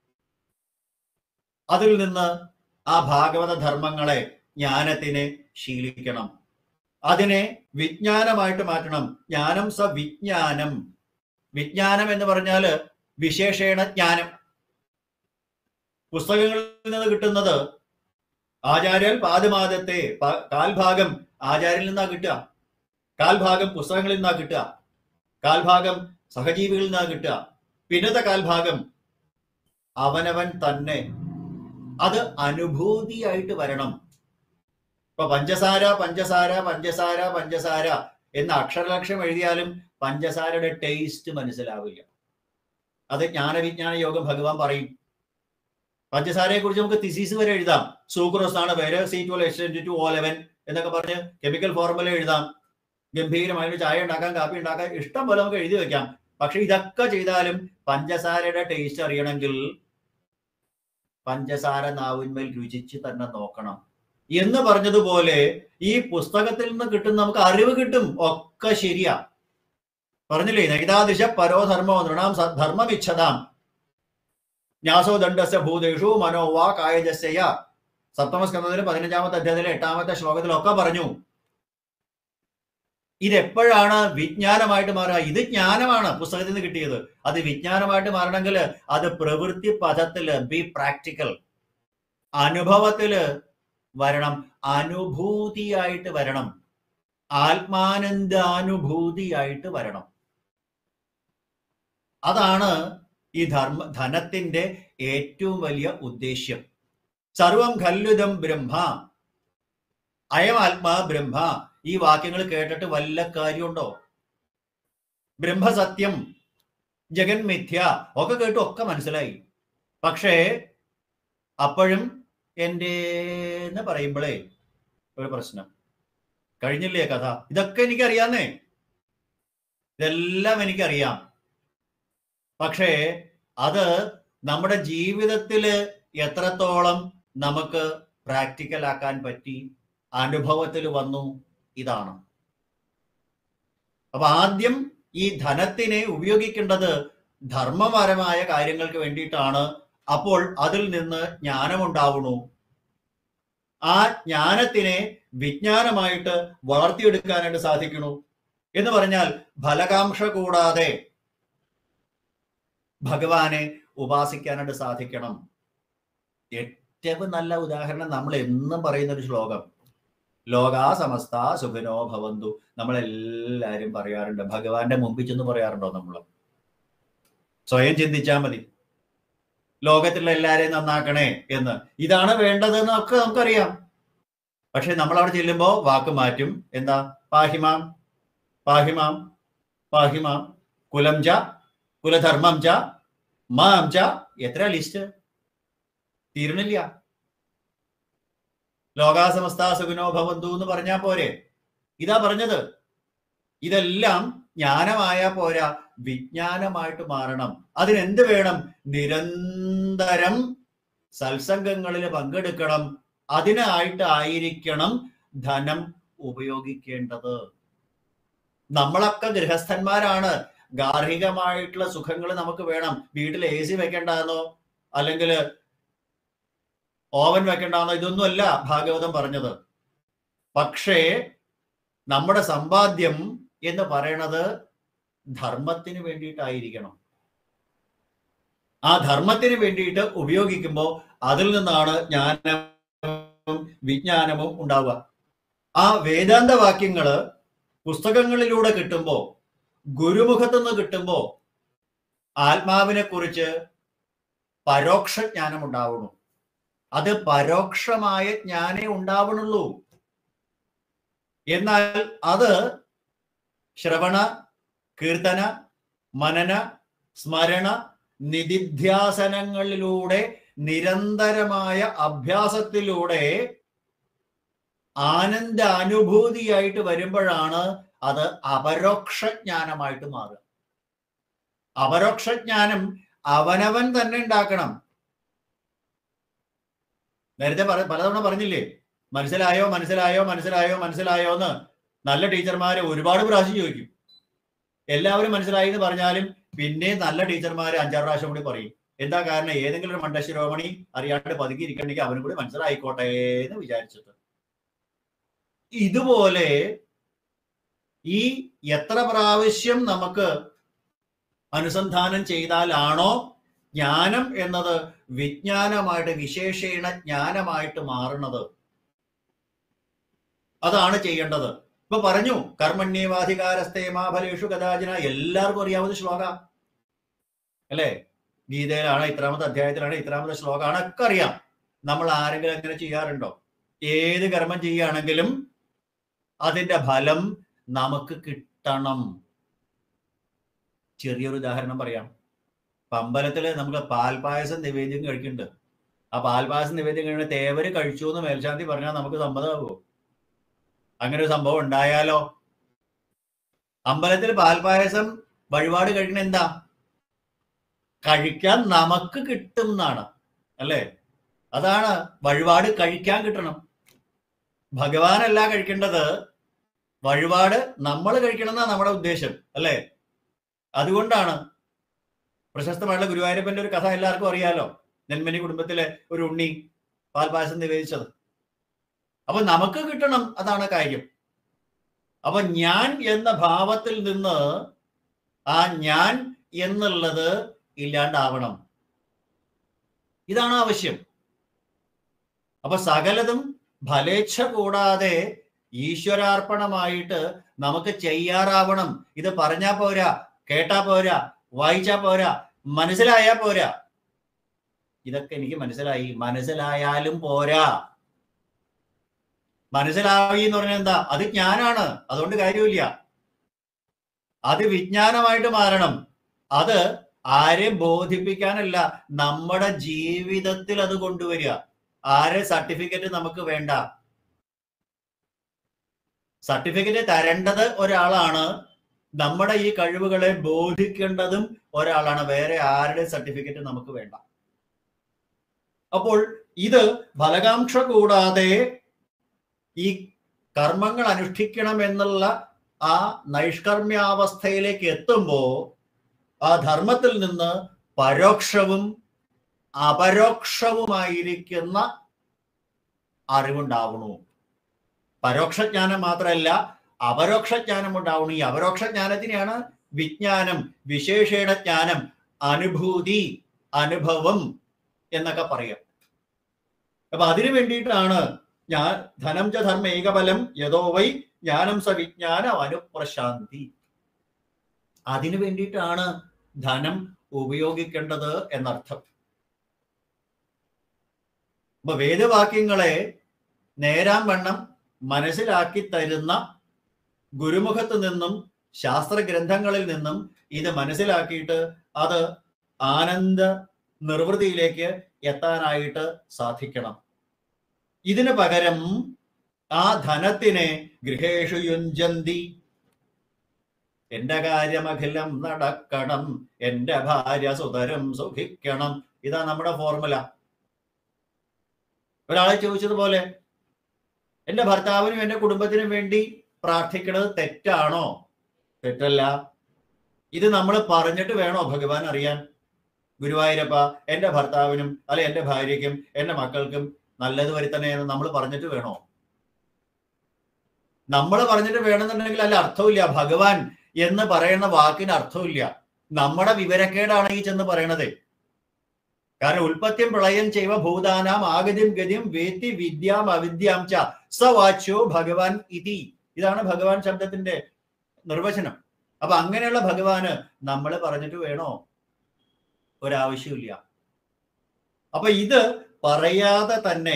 Speaker 1: അതിൽ നിന്ന് ആ ഭാഗവത ധർമ്മങ്ങളെ ജ്ഞാനത്തിനെ ശീലിക്കണം അതിനെ വിജ്ഞാനമായിട്ട് മാറ്റണം ജ്ഞാനം സ വിജ്ഞാനം വിജ്ഞാനം എന്ന് പറഞ്ഞാല് വിശേഷേണ ജ്ഞാനം പുസ്തകങ്ങളിൽ നിന്ന് കിട്ടുന്നത് ആചാര്യൽ പാദമാദത്തെ പ- കാൽഭാഗം ആചാര്യൽ നിന്നാ കിട്ടുക കാൽഭാഗം പുസ്തകങ്ങളിൽ നിന്നാ കിട്ടുക കാൽഭാഗം സഹജീവികളിൽ നിന്നാ കിട്ടുക പിന്നത്തെ കാൽഭാഗം അവനവൻ തന്നെ അത് അനുഭൂതിയായിട്ട് വരണം ഇപ്പൊ പഞ്ചസാര പഞ്ചസാര പഞ്ചസാര പഞ്ചസാര എന്ന അക്ഷരലക്ഷ്യം എഴുതിയാലും പഞ്ചസാരയുടെ ടേസ്റ്റ് മനസ്സിലാവില്ല അത് ജ്ഞാനവിജ്ഞാന യോഗം ഭഗവാൻ പറയും പഞ്ചസാരയെ കുറിച്ച് നമുക്ക് തിസീസ് വരെ എഴുതാം സൂക്രോസ് ആണ് പേര് C twelve extend two O eleven എന്നൊക്കെ പറഞ്ഞ് കെമിക്കൽ ഫോർമുല എഴുതാം ഗംഭീരമായിട്ട് ചായ ഉണ്ടാക്കാം കാപ്പി ഉണ്ടാക്കാം ഇഷ്ടം പോലെ നമുക്ക് എഴുതി വെക്കാം പക്ഷെ ഇതൊക്കെ ചെയ്താലും പഞ്ചസാരയുടെ ടേസ്റ്റ് അറിയണമെങ്കിൽ പഞ്ചസാര നാവിന്മേൽ രുചിച്ച് തന്നെ നോക്കണം എന്ന് പറഞ്ഞതുപോലെ ഈ പുസ്തകത്തിൽ നിന്ന് കിട്ടുന്ന നമുക്ക് അറിവ് കിട്ടും ഒക്കെ ശരിയാ പറഞ്ഞില്ലേ നൈതാദിശ പരോ ധർമ്മോ നൃണാം സ- ധർമ്മമിച്ഛതാം ന്യാസോ ദണ്ഡസ്യ ഭൂതേഷു മനോവാ കായജസ്യ സപ്തമസ്കന്ധത്തിൽ പതിനഞ്ചാമത്തെ അധ്യായത്തിലെ എട്ടാമത്തെ ശ്ലോകത്തിലൊക്കെ പറഞ്ഞു ഇതെപ്പോഴാണ് വിജ്ഞാനമായിട്ട് മാറുക ഇത് ജ്ഞാനമാണ് പുസ്തകത്തിൽ നിന്ന് കിട്ടിയത് അത് വിജ്ഞാനമായിട്ട് മാറണമെങ്കിൽ അത് പ്രവൃത്തി പദത്തില് ബി പ്രാക്ടിക്കൽ അനുഭവത്തില് വരണം അനുഭൂതിയായിട്ട് വരണം ആത്മാനന്ദാനുഭൂതിയായിട്ട് വരണം അതാണ് ഈ ധർമ്മ ധനത്തിന്റെ ഏറ്റവും വലിയ ഉദ്ദേശ്യം സർവം ഖല്ലുദം ബ്രഹ്മ അയം ആത്മാ ബ്രഹ്മ ഈ വാക്യങ്ങൾ കേട്ടിട്ട് വല്ല കാര്യമുണ്ടോ ബ്രഹ്മസത്യം ജഗൻ മിഥ്യ ഒക്കെ കേട്ടു ഒക്കെ മനസ്സിലായി പക്ഷേ അപ്പോഴും എൻ്റെ എന്ന് പറയുമ്പോഴേ ഒരു പ്രശ്നം കഴിഞ്ഞില്ലേ കഥ ഇതൊക്കെ എനിക്കറിയാന്നേ ഇതെല്ലാം എനിക്കറിയാം പക്ഷേ അത് നമ്മുടെ ജീവിതത്തിൽ എത്രത്തോളം നമുക്ക് പ്രാക്ടിക്കൽ ആക്കാൻ പറ്റി അനുഭവത്തിൽ വന്നു ഇതാണ് അപ്പൊ ആദ്യം ഈ ധനത്തിനെ ഉപയോഗിക്കേണ്ടത് ധർമ്മപരമായ കാര്യങ്ങൾക്ക് വേണ്ടിയിട്ടാണ് അപ്പോൾ അതിൽ നിന്ന് ജ്ഞാനമുണ്ടാവുന്നു ആ ജ്ഞാനത്തിനെ വിജ്ഞാനമായിട്ട് വളർത്തിയെടുക്കാനായിട്ട് സാധിക്കണു എന്ന് പറഞ്ഞാൽ ഫലകാംക്ഷ കൂടാതെ ഭഗവാനെ ഉപാസിക്കാനായിട്ട് സാധിക്കണം ഏറ്റവും നല്ല ഉദാഹരണം നമ്മൾ എന്നും പറയുന്ന ഒരു ശ്ലോകം ലോകാ സമസ്ത സുഖനോ ഭവന്തു നമ്മളെല്ലാരും പറയാറുണ്ട് ഭഗവാന്റെ മുമ്പിൽ ചെന്ന് പറയാറുണ്ടോ നമ്മൾ സ്വയം ചിന്തിച്ചാൽ മതി ലോകത്തിലുള്ള എല്ലാരെയും നന്നാക്കണേ എന്ന് ഇതാണ് വേണ്ടതെന്ന് ഒക്കെ നമുക്കറിയാം പക്ഷെ നമ്മൾ അവിടെ ചെല്ലുമ്പോൾ വാക്ക് മാറ്റും എന്താ പാഹിമാം പാഹിമാം പാഹിമാം കുലം ച കുലധർമ്മം ച മാം ച എത്ര ലിസ്റ്റ് തീരണില്ല ലോകാസമസ്ത സുഖിനോ ഭവന്തു എന്ന് പറഞ്ഞാ പോരെ ഇതാ പറഞ്ഞത് ഇതെല്ലാം ജ്ഞാനമായ പോരാ വിജ്ഞാനമായിട്ട് മാറണം അതിനെന്ത് വേണം നിരന്തരം സത്സംഗങ്ങളിൽ പങ്കെടുക്കണം അതിനായിട്ട് ആയിരിക്കണം ധനം ഉപയോഗിക്കേണ്ടത് നമ്മളൊക്കെ ഗൃഹസ്ഥന്മാരാണ് ഗാർഹികമായിട്ടുള്ള സുഖങ്ങൾ നമുക്ക് വേണം വീട്ടിൽ എ സി വെക്കേണ്ടെന്നോ അല്ലെങ്കിൽ ഓവൻ വെക്കേണ്ടെന്നോ ഇതൊന്നുമല്ല ഭാഗവതം പറഞ്ഞത് പക്ഷേ നമ്മുടെ സമ്പാദ്യം എന്ന് പറയണത് ധർമ്മത്തിന് വേണ്ടിയിട്ടായിരിക്കണം ആ ധർമ്മത്തിന് വേണ്ടിയിട്ട് ഉപയോഗിക്കുമ്പോൾ അതിൽ നിന്നാണ് ജ്ഞാനവും വിജ്ഞാനവും ഉണ്ടാവുക ആ വേദാന്ത വാക്യങ്ങള് പുസ്തകങ്ങളിലൂടെ കിട്ടുമ്പോ ഗുരുമുഖത്തു നിന്ന് കിട്ടുമ്പോ ആത്മാവിനെ കുറിച്ച് പരോക്ഷ ജ്ഞാനം ഉണ്ടാവുന്നു അത് പരോക്ഷമായ ജ്ഞാനേ ഉണ്ടാവണുള്ളൂ എന്നാൽ അത് ശ്രവണ കീർത്തന മനന സ്മരണ നിധിധ്യാസനങ്ങളിലൂടെ നിരന്തരമായ അഭ്യാസത്തിലൂടെ ആനന്ദ അനുഭൂതിയായിട്ട് വരുമ്പോഴാണ് അത് അപരോക്ഷ ജ്ഞാനമായിട്ട് മാറുക അപരോക്ഷ ജ്ഞാനം അവനവൻ തന്നെ ഉണ്ടാക്കണം നേരത്തെ പറ പലതവണ പറഞ്ഞില്ലേ മനസ്സിലായോ മനസ്സിലായോ മനസ്സിലായോ മനസ്സിലായോ എന്ന് നല്ല ടീച്ചർമാര് ഒരുപാട് പ്രാവശ്യം ചോദിക്കും എല്ലാവരും മനസ്സിലായി എന്ന് പറഞ്ഞാലും പിന്നെ നല്ല ടീച്ചർമാര് അഞ്ചാറ് പ്രാവശ്യം കൂടി പറയും എന്താ കാരണം ഏതെങ്കിലും ഒരു മണ്ടശിരോമണി അറിയാണ്ട് പതുങ്ങിയിരിക്കണമെങ്കിൽ അവനും കൂടി മനസ്സിലായിക്കോട്ടെ എന്ന് വിചാരിച്ചത് ഇതുപോലെ ഈ എത്ര പ്രാവശ്യം നമുക്ക് അനുസന്ധാനം ചെയ്താലാണോ ജ്ഞാനം എന്നത് വിജ്ഞാനമായിട്ട് വിശേഷീണ ജ്ഞാനമായിട്ട് മാറുന്നത് അതാണ് ചെയ്യേണ്ടത് ഇപ്പൊ പറഞ്ഞു കർമ്മണ്യവാധികാരസ്തേമാഫലേഷു കഥാചന എല്ലാവർക്കും അറിയാവുന്ന ശ്ലോക അല്ലേ ഗീതയിലാണ് ഇത്രാമത്തെ അധ്യായത്തിലാണ് ഇത്രാമത്തെ ശ്ലോകമാണ് ഒക്കെ അറിയാം നമ്മൾ ആരെങ്കിലും അങ്ങനെ ചെയ്യാറുണ്ടോ ഏത് കർമ്മം ചെയ്യുകയാണെങ്കിലും അതിന്റെ ഫലം നമുക്ക് കിട്ടണം ചെറിയൊരു ഉദാഹരണം പറയാം ഇപ്പൊ അമ്പലത്തില് നമുക്ക് പാൽപായസം നിവേദ്യം കഴിക്കുന്നുണ്ട് ആ പാൽപായസം നിവേദ്യം കഴിയുന്ന തേവര് കഴിച്ചു എന്ന് മേൽശാന്തി പറഞ്ഞാൽ നമുക്ക് സമ്മതമാകുമോ അങ്ങനെ ഒരു സംഭവം ഉണ്ടായാലോ അമ്പലത്തിൽ പാൽപായസം വഴിപാട് കഴിക്കണ എന്താ കഴിക്കാൻ നമുക്ക് കിട്ടും എന്നാണ് അല്ലേ അതാണ് വഴിപാട് കഴിക്കാൻ കിട്ടണം ഭഗവാനല്ല കഴിക്കേണ്ടത് വഴിപാട് നമ്മൾ കഴിക്കണം എന്നാണ് നമ്മുടെ ഉദ്ദേശം അല്ലേ അതുകൊണ്ടാണ് പ്രശസ്തമായിട്ടുള്ള ഗുരുവായൂരപ്പന്റെ ഒരു കഥ എല്ലാവർക്കും അറിയാലോ നെന്മനി കുടുംബത്തിലെ ഒരു ഉണ്ണി പാൽപായസം നിവേദിച്ചത് അപ്പൊ നമുക്ക് കിട്ടണം അതാണ് കാര്യം അപ്പൊ ഞാൻ എന്ന ഭാവത്തിൽ നിന്ന് ആ ഞാൻ എന്നുള്ളത് ഇല്ലാണ്ടാവണം ഇതാണ് ആവശ്യം അപ്പൊ സകലതും ഫലേച്ഛ കൂടാതെ ഈശ്വരാർപ്പണമായിട്ട് നമുക്ക് ചെയ്യാറാവണം ഇത് പറഞ്ഞാ പോരാ കേട്ടാ പോരാ വായിച്ചാ പോരാ മനസ്സിലായാ പോരാ ഇതൊക്കെ എനിക്ക് മനസ്സിലായി മനസ്സിലായാലും പോരാ മനസ്സിലായി എന്ന് പറഞ്ഞാൽ എന്താ അത് ജ്ഞാനാണ് അതുകൊണ്ട് കാര്യമില്ല അത് വിജ്ഞാനമായിട്ട് മാറണം അത് ആരെയും ബോധിപ്പിക്കാനല്ല നമ്മുടെ ജീവിതത്തിൽ അത് കൊണ്ടുവരിക ആരെ സർട്ടിഫിക്കറ്റ് നമുക്ക് വേണ്ട സർട്ടിഫിക്കറ്റ് തരേണ്ടത് ഒരാളാണ് നമ്മുടെ ഈ കഴിവുകളെ ബോധിക്കേണ്ടതും ഒരാളാണ് വേറെ ആരുടെ സർട്ടിഫിക്കറ്റ് നമുക്ക് വേണ്ട അപ്പോൾ ഇത് ഫലകാംക്ഷ കൂടാതെ ഈ കർമ്മങ്ങൾ അനുഷ്ഠിക്കണം എന്നുള്ള ആ നൈഷ്കർമ്മ്യാവസ്ഥയിലേക്ക് എത്തുമ്പോൾ ആ ധർമ്മത്തിൽ നിന്ന് പരോക്ഷവും അപരോക്ഷവുമായിരിക്കുന്ന അറിവുണ്ടാവണു പരോക്ഷജ്ഞാനം മാത്രമല്ല അപരോക്ഷജ്ഞാനം ഉണ്ടാവണം ഈ അപരോക്ഷജ്ഞാനത്തിനെയാണ് വിജ്ഞാനം വിശേഷേണ ജ്ഞാനം അനുഭൂതി അനുഭവം എന്നൊക്കെ പറയാം അപ്പൊ അതിനു വേണ്ടിയിട്ടാണ് ഞാൻ ധനം ച ധർമ്മ ഏകബലം യഥോ വൈ ജ്ഞാനം സ വിജ്ഞാനം അനുപ്രശാന്തി അതിനു വേണ്ടിയിട്ടാണ് ധനം ഉപയോഗിക്കേണ്ടത് എന്നർത്ഥം അപ്പൊ വേദവാക്യങ്ങളെ നേരാം വണ്ണം മനസ്സിലാക്കി തരുന്ന ഗുരുമുഖത്ത് നിന്നും ശാസ്ത്രഗ്രന്ഥങ്ങളിൽ നിന്നും ഇത് മനസ്സിലാക്കിയിട്ട് അത് ആനന്ദ നിർവൃതിയിലേക്ക് എത്താനായിട്ട് സാധിക്കണം ഇതിന് പകരം ആ ധനത്തിനെ ഗൃഹേഷു യുഞ്ചന്തി എന്റെ കാര്യമഖിലം നടക്കണം എന്റെ ഭാര്യ സുതരം സുഖിക്കണം ഇതാ നമ്മുടെ ഫോർമുല ഒരാളെ ചോദിച്ചതുപോലെ എന്റെ ഭർത്താവിനും എന്റെ കുടുംബത്തിനും വേണ്ടി പ്രാർത്ഥിക്കുന്നത് തെറ്റാണോ തെറ്റല്ല ഇത് നമ്മൾ പറഞ്ഞിട്ട് വേണോ ഭഗവാൻ അറിയാൻ ഗുരുവായൂരപ്പ എന്റെ ഭർത്താവിനും അല്ലെ എന്റെ ഭാര്യയ്ക്കും എന്റെ മക്കൾക്കും നല്ലത് വരുത്തണേ എന്ന് നമ്മൾ പറഞ്ഞിട്ട് വേണോ നമ്മൾ പറഞ്ഞിട്ട് വേണമെന്നുണ്ടെങ്കിൽ അല്ല അർത്ഥമില്ല ഭഗവാൻ എന്ന് പറയുന്ന വാക്കിന് അർത്ഥമില്ല നമ്മുടെ വിവരക്കേടാണ് ഈ ചെന്ന് പറയണത് കാരണം ഉൽപ്പത്യം പ്രളയം ചെയ്വ ഭൂതാനാം ആഗതിം ഗതിയും വേത്തി വിദ്യാം അവിദ്യാം ച സവാച്യോ ഭഗവാൻ ഇതി ഇതാണ് ഭഗവാൻ ശബ്ദത്തിന്റെ നിർവചനം അപ്പൊ അങ്ങനെയുള്ള ഭഗവാന് നമ്മൾ പറഞ്ഞിട്ട് വേണോ ഒരാവശ്യമില്ല അപ്പൊ ഇത് പറയാതെ തന്നെ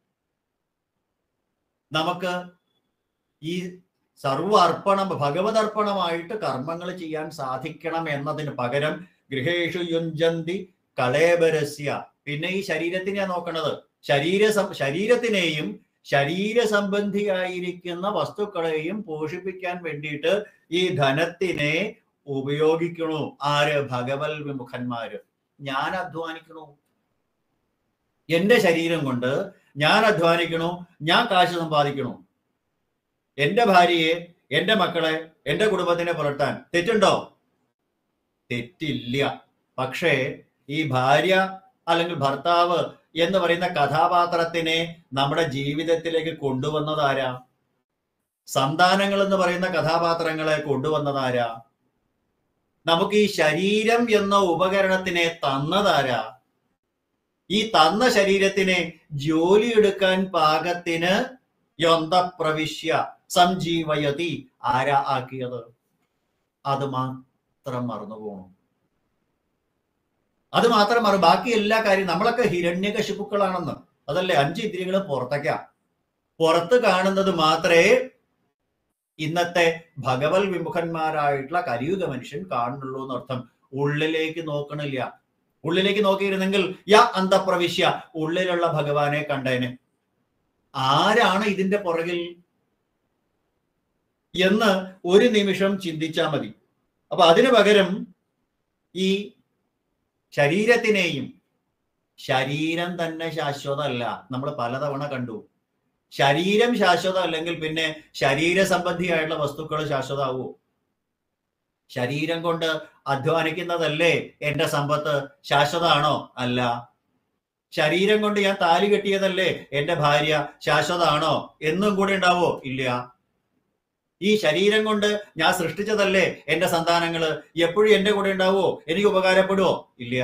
Speaker 1: നമുക്ക് ഈ സർവ അർപ്പണം ഭഗവത് അർപ്പണമായിട്ട് കർമ്മങ്ങൾ ചെയ്യാൻ സാധിക്കണം എന്നതിന് പകരം ഗൃഹേഷു യുഞ്ചന്തി കളേബരസ്യ പിന്നെ ഈ ശരീരത്തിനെയാ നോക്കണത് ശരീര സം- ശരീരത്തിനെയും ശരീര സംബന്ധിയായിരിക്കുന്ന വസ്തുക്കളെയും പോഷിപ്പിക്കാൻ വേണ്ടിയിട്ട് ഈ ധനത്തിനെ ഉപയോഗിക്കണു ആര് ഭഗവൽ വിമുഖന്മാര് ഞാൻ അധ്വാനിക്കണു എന്റെ ശരീരം കൊണ്ട് ഞാൻ അധ്വാനിക്കണു ഞാൻ കാശ് സമ്പാദിക്കണു എന്റെ ഭാര്യയെ എന്റെ മക്കളെ എന്റെ കുടുംബത്തിനെ പുലർത്താൻ തെറ്റുണ്ടോ തെറ്റില്ല പക്ഷേ ഈ ഭാര്യ അല്ലെങ്കിൽ ഭർത്താവ് എന്ന് പറയുന്ന കഥാപാത്രത്തിനെ നമ്മുടെ ജീവിതത്തിലേക്ക് കൊണ്ടുവന്നതാരാ സന്താനങ്ങൾ എന്ന് പറയുന്ന കഥാപാത്രങ്ങളെ കൊണ്ടുവന്നതാരാ നമുക്ക് ഈ ശരീരം എന്ന ഉപകരണത്തിനെ തന്നതാരാ ഈ തന്ന ശരീരത്തിനെ ജോലിയെടുക്കാൻ പാകത്തിന് യൊന്തപ്രവിശ്യ സംജീവയതി ആരാ ആക്കിയത് അത് മാത്രം മറന്നു പോണു അത് മാത്രം മറു ബാക്കി എല്ലാ കാര്യം നമ്മളൊക്കെ ഹിരണ്യകശിപ്പുക്കളാണെന്ന് അതല്ലേ അഞ്ച് ഇന്ദ്രിയങ്ങളും പുറത്തേക്കാ പുറത്ത് കാണുന്നത് മാത്രമേ ഇന്നത്തെ ഭഗവൽ വിമുഖന്മാരായിട്ടുള്ള കലിയുഗ മനുഷ്യൻ കാണുന്നുള്ളൂ എന്നർത്ഥം ഉള്ളിലേക്ക് നോക്കണില്ല ഉള്ളിലേക്ക് നോക്കിയിരുന്നെങ്കിൽ യാ അന്തപ്രവിശ്യ ഉള്ളിലുള്ള ഭഗവാനെ കണ്ടേനെ ആരാണ് ഇതിന്റെ പുറകിൽ എന്ന് ഒരു നിമിഷം ചിന്തിച്ചാൽ മതി അപ്പൊ അതിനു പകരം ഈ ശരീരത്തിനെയും ശരീരം തന്നെ ശാശ്വതമല്ല നമ്മൾ പലതവണ കണ്ടു ശരീരം ശാശ്വതം അല്ലെങ്കിൽ പിന്നെ ശരീര സംബന്ധിയായിട്ടുള്ള വസ്തുക്കൾ ശാശ്വതമാവോ ശരീരം കൊണ്ട് അധ്വാനിക്കുന്നതല്ലേ എന്റെ സമ്പത്ത് ശാശ്വതമാണോ അല്ല ശരീരം കൊണ്ട് ഞാൻ താലി കെട്ടിയതല്ലേ എന്റെ ഭാര്യ ശാശ്വതമാണോ എന്നും കൂടെ ഉണ്ടാവോ ഇല്ല ഈ ശരീരം കൊണ്ട് ഞാൻ സൃഷ്ടിച്ചതല്ലേ എന്റെ സന്താനങ്ങള് എപ്പോഴും എന്റെ കൂടെ ഉണ്ടാവോ എനിക്ക് ഉപകാരപ്പെടുവോ ഇല്ല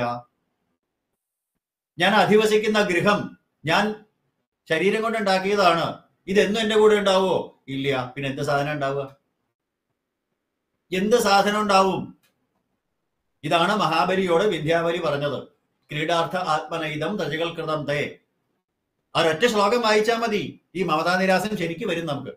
Speaker 1: ഞാൻ അധിവസിക്കുന്ന ഗൃഹം ഞാൻ ശരീരം കൊണ്ട് ഉണ്ടാക്കിയതാണ് ഇതെന്നും എന്റെ കൂടെ ഉണ്ടാവോ ഇല്ല പിന്നെ എന്ത് സാധനം ഉണ്ടാവുക എന്ത് സാധനം ഉണ്ടാവും ഇതാണ് മഹാബലിയോട് വിദ്യാബലി പറഞ്ഞത് ക്രീഡാർത്ഥ ആത്മനൈതം തജകൾ കൃതം തേ ആ ഒറ്റ ശ്ലോകം വായിച്ചാൽ മതി ഈ മമതാ നിരാസൻ ശരിക്കും വരും നമുക്ക്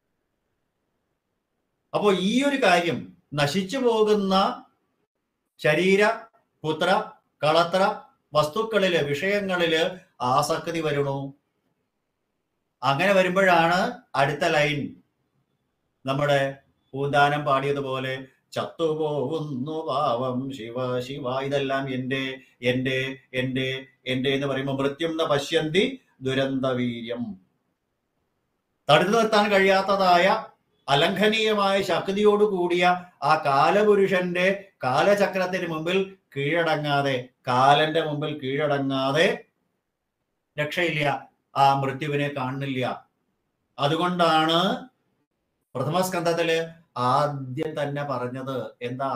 Speaker 1: അപ്പോ ഈ ഒരു കാര്യം നശിച്ചു പോകുന്ന ശരീര പുത്ര കളത്ര വസ്തുക്കളില് വിഷയങ്ങളില് ആസക്തി വരണു അങ്ങനെ വരുമ്പോഴാണ് അടുത്ത ലൈൻ നമ്മുടെ പൂന്താനം പാടിയതുപോലെ ചത്തുപോകുന്നു പാവം ശിവ ശിവ ഇതെല്ലാം എന്റെ എന്റെ എന്റെ എന്റെ എന്ന് പറയുമ്പോൾ മൃത്യും ന പശ്യന്തി ദുരന്തവീര്യം തടുത്തു നിർത്താൻ കഴിയാത്തതായ അലംഘനീയമായ ശക്തിയോട് കൂടിയ ആ കാലപുരുഷന്റെ കാലചക്രത്തിന് മുമ്പിൽ കീഴടങ്ങാതെ കാലന്റെ മുമ്പിൽ കീഴടങ്ങാതെ രക്ഷയില്ല ആ മൃത്യുവിനെ കാണുന്നില്ല അതുകൊണ്ടാണ് പ്രഥമസ്കന്ധത്തില് ആദ്യം തന്നെ പറഞ്ഞത് എന്താ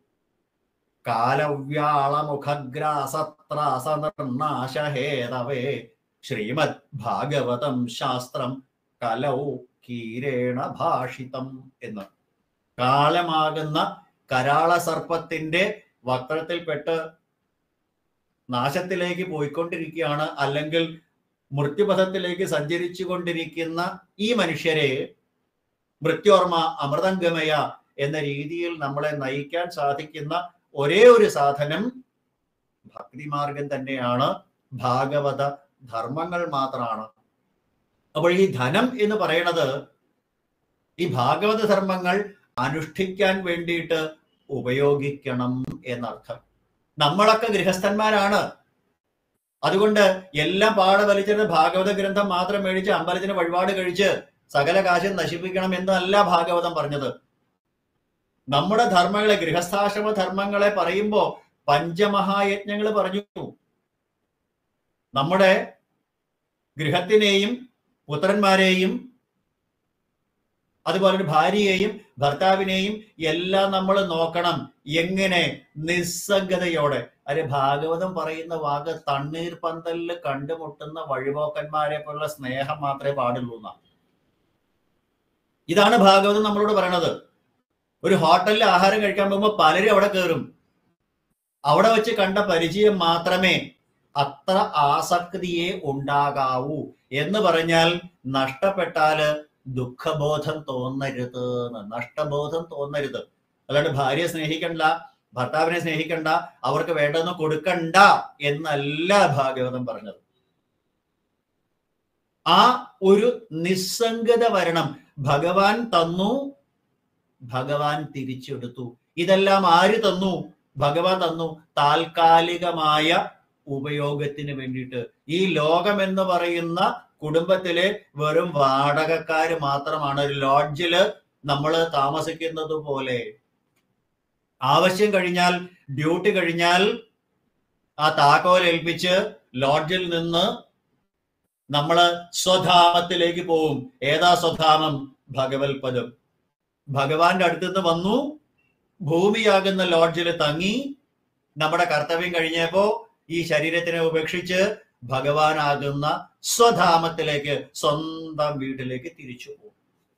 Speaker 1: കാലവ്യാളമുഖഗ്രാസത്രാസനർനാശഹേതവേ ശ്രീമദ് ഭാഗവതം ശാസ്ത്രം കലൗ കീരേണ ഭാഷിതം എന്ന് കാലമാകുന്ന കരാള സർപ്പത്തിന്റെ വക്രത്തിൽപ്പെട്ട് നാശത്തിലേക്ക് പോയിക്കൊണ്ടിരിക്കുകയാണ് അല്ലെങ്കിൽ മൃത്യുപഥത്തിലേക്ക് സഞ്ചരിച്ചു കൊണ്ടിരിക്കുന്ന ഈ മനുഷ്യരെ മൃത്യോർമ്മ അമൃതംഗമയ എന്ന രീതിയിൽ നമ്മളെ നയിക്കാൻ സാധിക്കുന്ന ഒരേ ഒരു സാധനം ഭക്തിമാർഗം തന്നെയാണ് ഭാഗവത ധർമ്മങ്ങൾ മാത്രമാണ് അപ്പോൾ ഈ ധനം എന്ന് പറയുന്നത് ഈ ഭാഗവത ധർമ്മങ്ങൾ അനുഷ്ഠിക്കാൻ വേണ്ടിയിട്ട് ഉപയോഗിക്കണം എന്നർത്ഥം നമ്മളൊക്കെ ഗൃഹസ്ഥന്മാരാണ് അതുകൊണ്ട് എല്ലാം പാടെ വലിച്ചിട്ട് ഭാഗവത ഗ്രന്ഥം മാത്രം മേടിച്ച് അമ്പലത്തിന് വഴിപാട് കഴിച്ച് സകല കാശം നശിപ്പിക്കണം എന്നല്ല ഭാഗവതം പറഞ്ഞത് നമ്മുടെ ധർമ്മങ്ങളെ ഗൃഹസ്ഥാശ്രമ ധർമ്മങ്ങളെ പറയുമ്പോ പഞ്ചമഹായജ്ഞങ്ങൾ പറഞ്ഞു നമ്മുടെ ഗൃഹത്തിനെയും പുത്രന്മാരെയും അതുപോലെ ഒരു ഭാര്യയെയും ഭർത്താവിനെയും എല്ലാം നമ്മൾ നോക്കണം എങ്ങനെ നിസ്സംഗതയോടെ അരെ ഭാഗവതം പറയുന്ന വാക്ക് തണ്ണീർ പന്തലിൽ കണ്ടുമുട്ടുന്ന വഴിപോക്കന്മാരെ പോലുള്ള സ്നേഹം മാത്രമേ പാടുള്ളൂ എന്നാ ഇതാണ് ഭാഗവതം നമ്മളോട് പറയണത് ഒരു ഹോട്ടലിൽ ആഹാരം കഴിക്കാൻ പോകുമ്പോൾ പലരും അവിടെ കയറും അവിടെ വെച്ച് കണ്ട പരിചയം മാത്രമേ അത്ര ആസക്തിയെ ഉണ്ടാകാവൂ എന്ന് പറഞ്ഞാൽ നഷ്ടപ്പെട്ടാല് ദുഃഖബോധം തോന്നരുത് എന്ന് നഷ്ടബോധം തോന്നരുത് അല്ലാണ്ട് ഭാര്യയെ സ്നേഹിക്കണ്ട ഭർത്താവിനെ സ്നേഹിക്കണ്ട അവർക്ക് വേണ്ടതെന്ന് കൊടുക്കണ്ട എന്നല്ല ഭാഗവതം പറഞ്ഞത് ആ ഒരു നിസ്സംഗത വരണം ഭഗവാൻ തന്നു ഭഗവാൻ തിരിച്ചെടുത്തു ഇതെല്ലാം ആര് തന്നു ഭഗവാൻ തന്നു താൽക്കാലികമായ ഉപയോഗത്തിന് വേണ്ടിയിട്ട് ഈ ലോകം എന്ന് പറയുന്ന കുടുംബത്തിലെ വെറും വാടകക്കാര് മാത്രമാണ് ഒരു ലോഡ്ജില് നമ്മൾ താമസിക്കുന്നത് പോലെ ആവശ്യം കഴിഞ്ഞാൽ ഡ്യൂട്ടി കഴിഞ്ഞാൽ ആ താക്കോൽ ഏൽപ്പിച്ച് ലോഡ്ജിൽ നിന്ന് നമ്മൾ സ്വധാമത്തിലേക്ക് പോവും ഏതാ സ്വധാമം ഭഗവത് പദം ഭഗവാന്റെ അടുത്തുനിന്ന് വന്നു ഭൂമിയാകുന്ന ലോഡ്ജിൽ തങ്ങി നമ്മുടെ കർത്തവ്യം കഴിഞ്ഞപ്പോ ഈ ശരീരത്തിനെ ഉപേക്ഷിച്ച് ഭഗവാനാകുന്ന സ്വധാമത്തിലേക്ക് സ്വന്തം വീട്ടിലേക്ക് തിരിച്ചു പോകും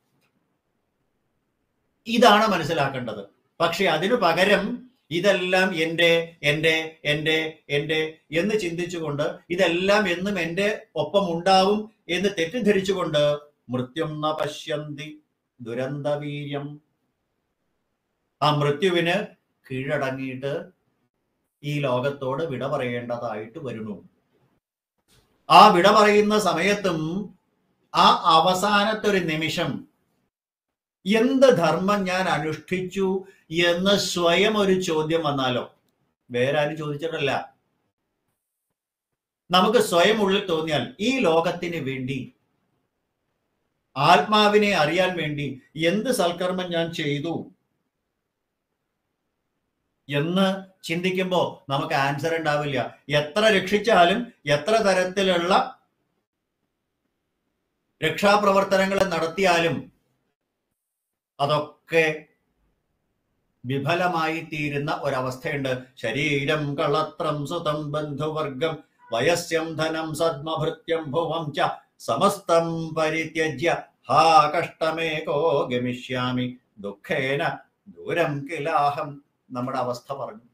Speaker 1: ഇതാണ് മനസ്സിലാക്കേണ്ടത് പക്ഷെ അതിനു പകരം ഇതെല്ലാം എൻ്റെ എൻ്റെ എൻ്റെ എൻ്റെ എന്ന് ചിന്തിച്ചുകൊണ്ട് ഇതെല്ലാം എന്നും എൻ്റെ ഒപ്പം ഉണ്ടാവും എന്ന് തെറ്റിദ്ധരിച്ചുകൊണ്ട് മൃത്യും ന പശ്യന്തി ദുരന്തവീര്യം ആ മൃത്യുവിന് കീഴടങ്ങിയിട്ട് ഈ ലോകത്തോട് വിട പറയേണ്ടതായിട്ട് വരുന്നു ആ വിട പറയുന്ന സമയത്തും ആ അവസാനത്തെ ഒരു നിമിഷം എന്ത് ധർമ്മം ഞാൻ അനുഷ്ഠിച്ചു എന്ന് സ്വയം ഒരു ചോദ്യം വന്നാലോ വേറെ ആരും ചോദിച്ചിട്ടല്ല നമുക്ക് സ്വയം ഉള്ളിൽ തോന്നിയാൽ ഈ ലോകത്തിന് വേണ്ടി ആത്മാവിനെ അറിയാൻ വേണ്ടി എന്ത് സൽക്കർമ്മം ഞാൻ ചെയ്തു എന്ന് ചിന്തിക്കുമ്പോൾ നമുക്ക് ആൻസർ ഉണ്ടാവില്ല എത്ര രക്ഷിച്ചാലും എത്ര തരത്തിലുള്ള രക്ഷാപ്രവർത്തനങ്ങൾ നടത്തിയാലും അതൊക്കെ വിഫലമായി തീരുന്ന ഒരവസ്ഥയുണ്ട് ശരീരം കളത്രം സുതം ബന്ധുവർഗം വയസ്യം ധനം സദ്മഭൃത്യം ഭുവം ച സമസ്തം പരിത്യജ്യ ഹാ കഷ്ടമേകോ ഗമിഷ്യാമി ദുഃഖേന ദൂരം കിലാഹം നമ്മുടെ അവസ്ഥ പറഞ്ഞു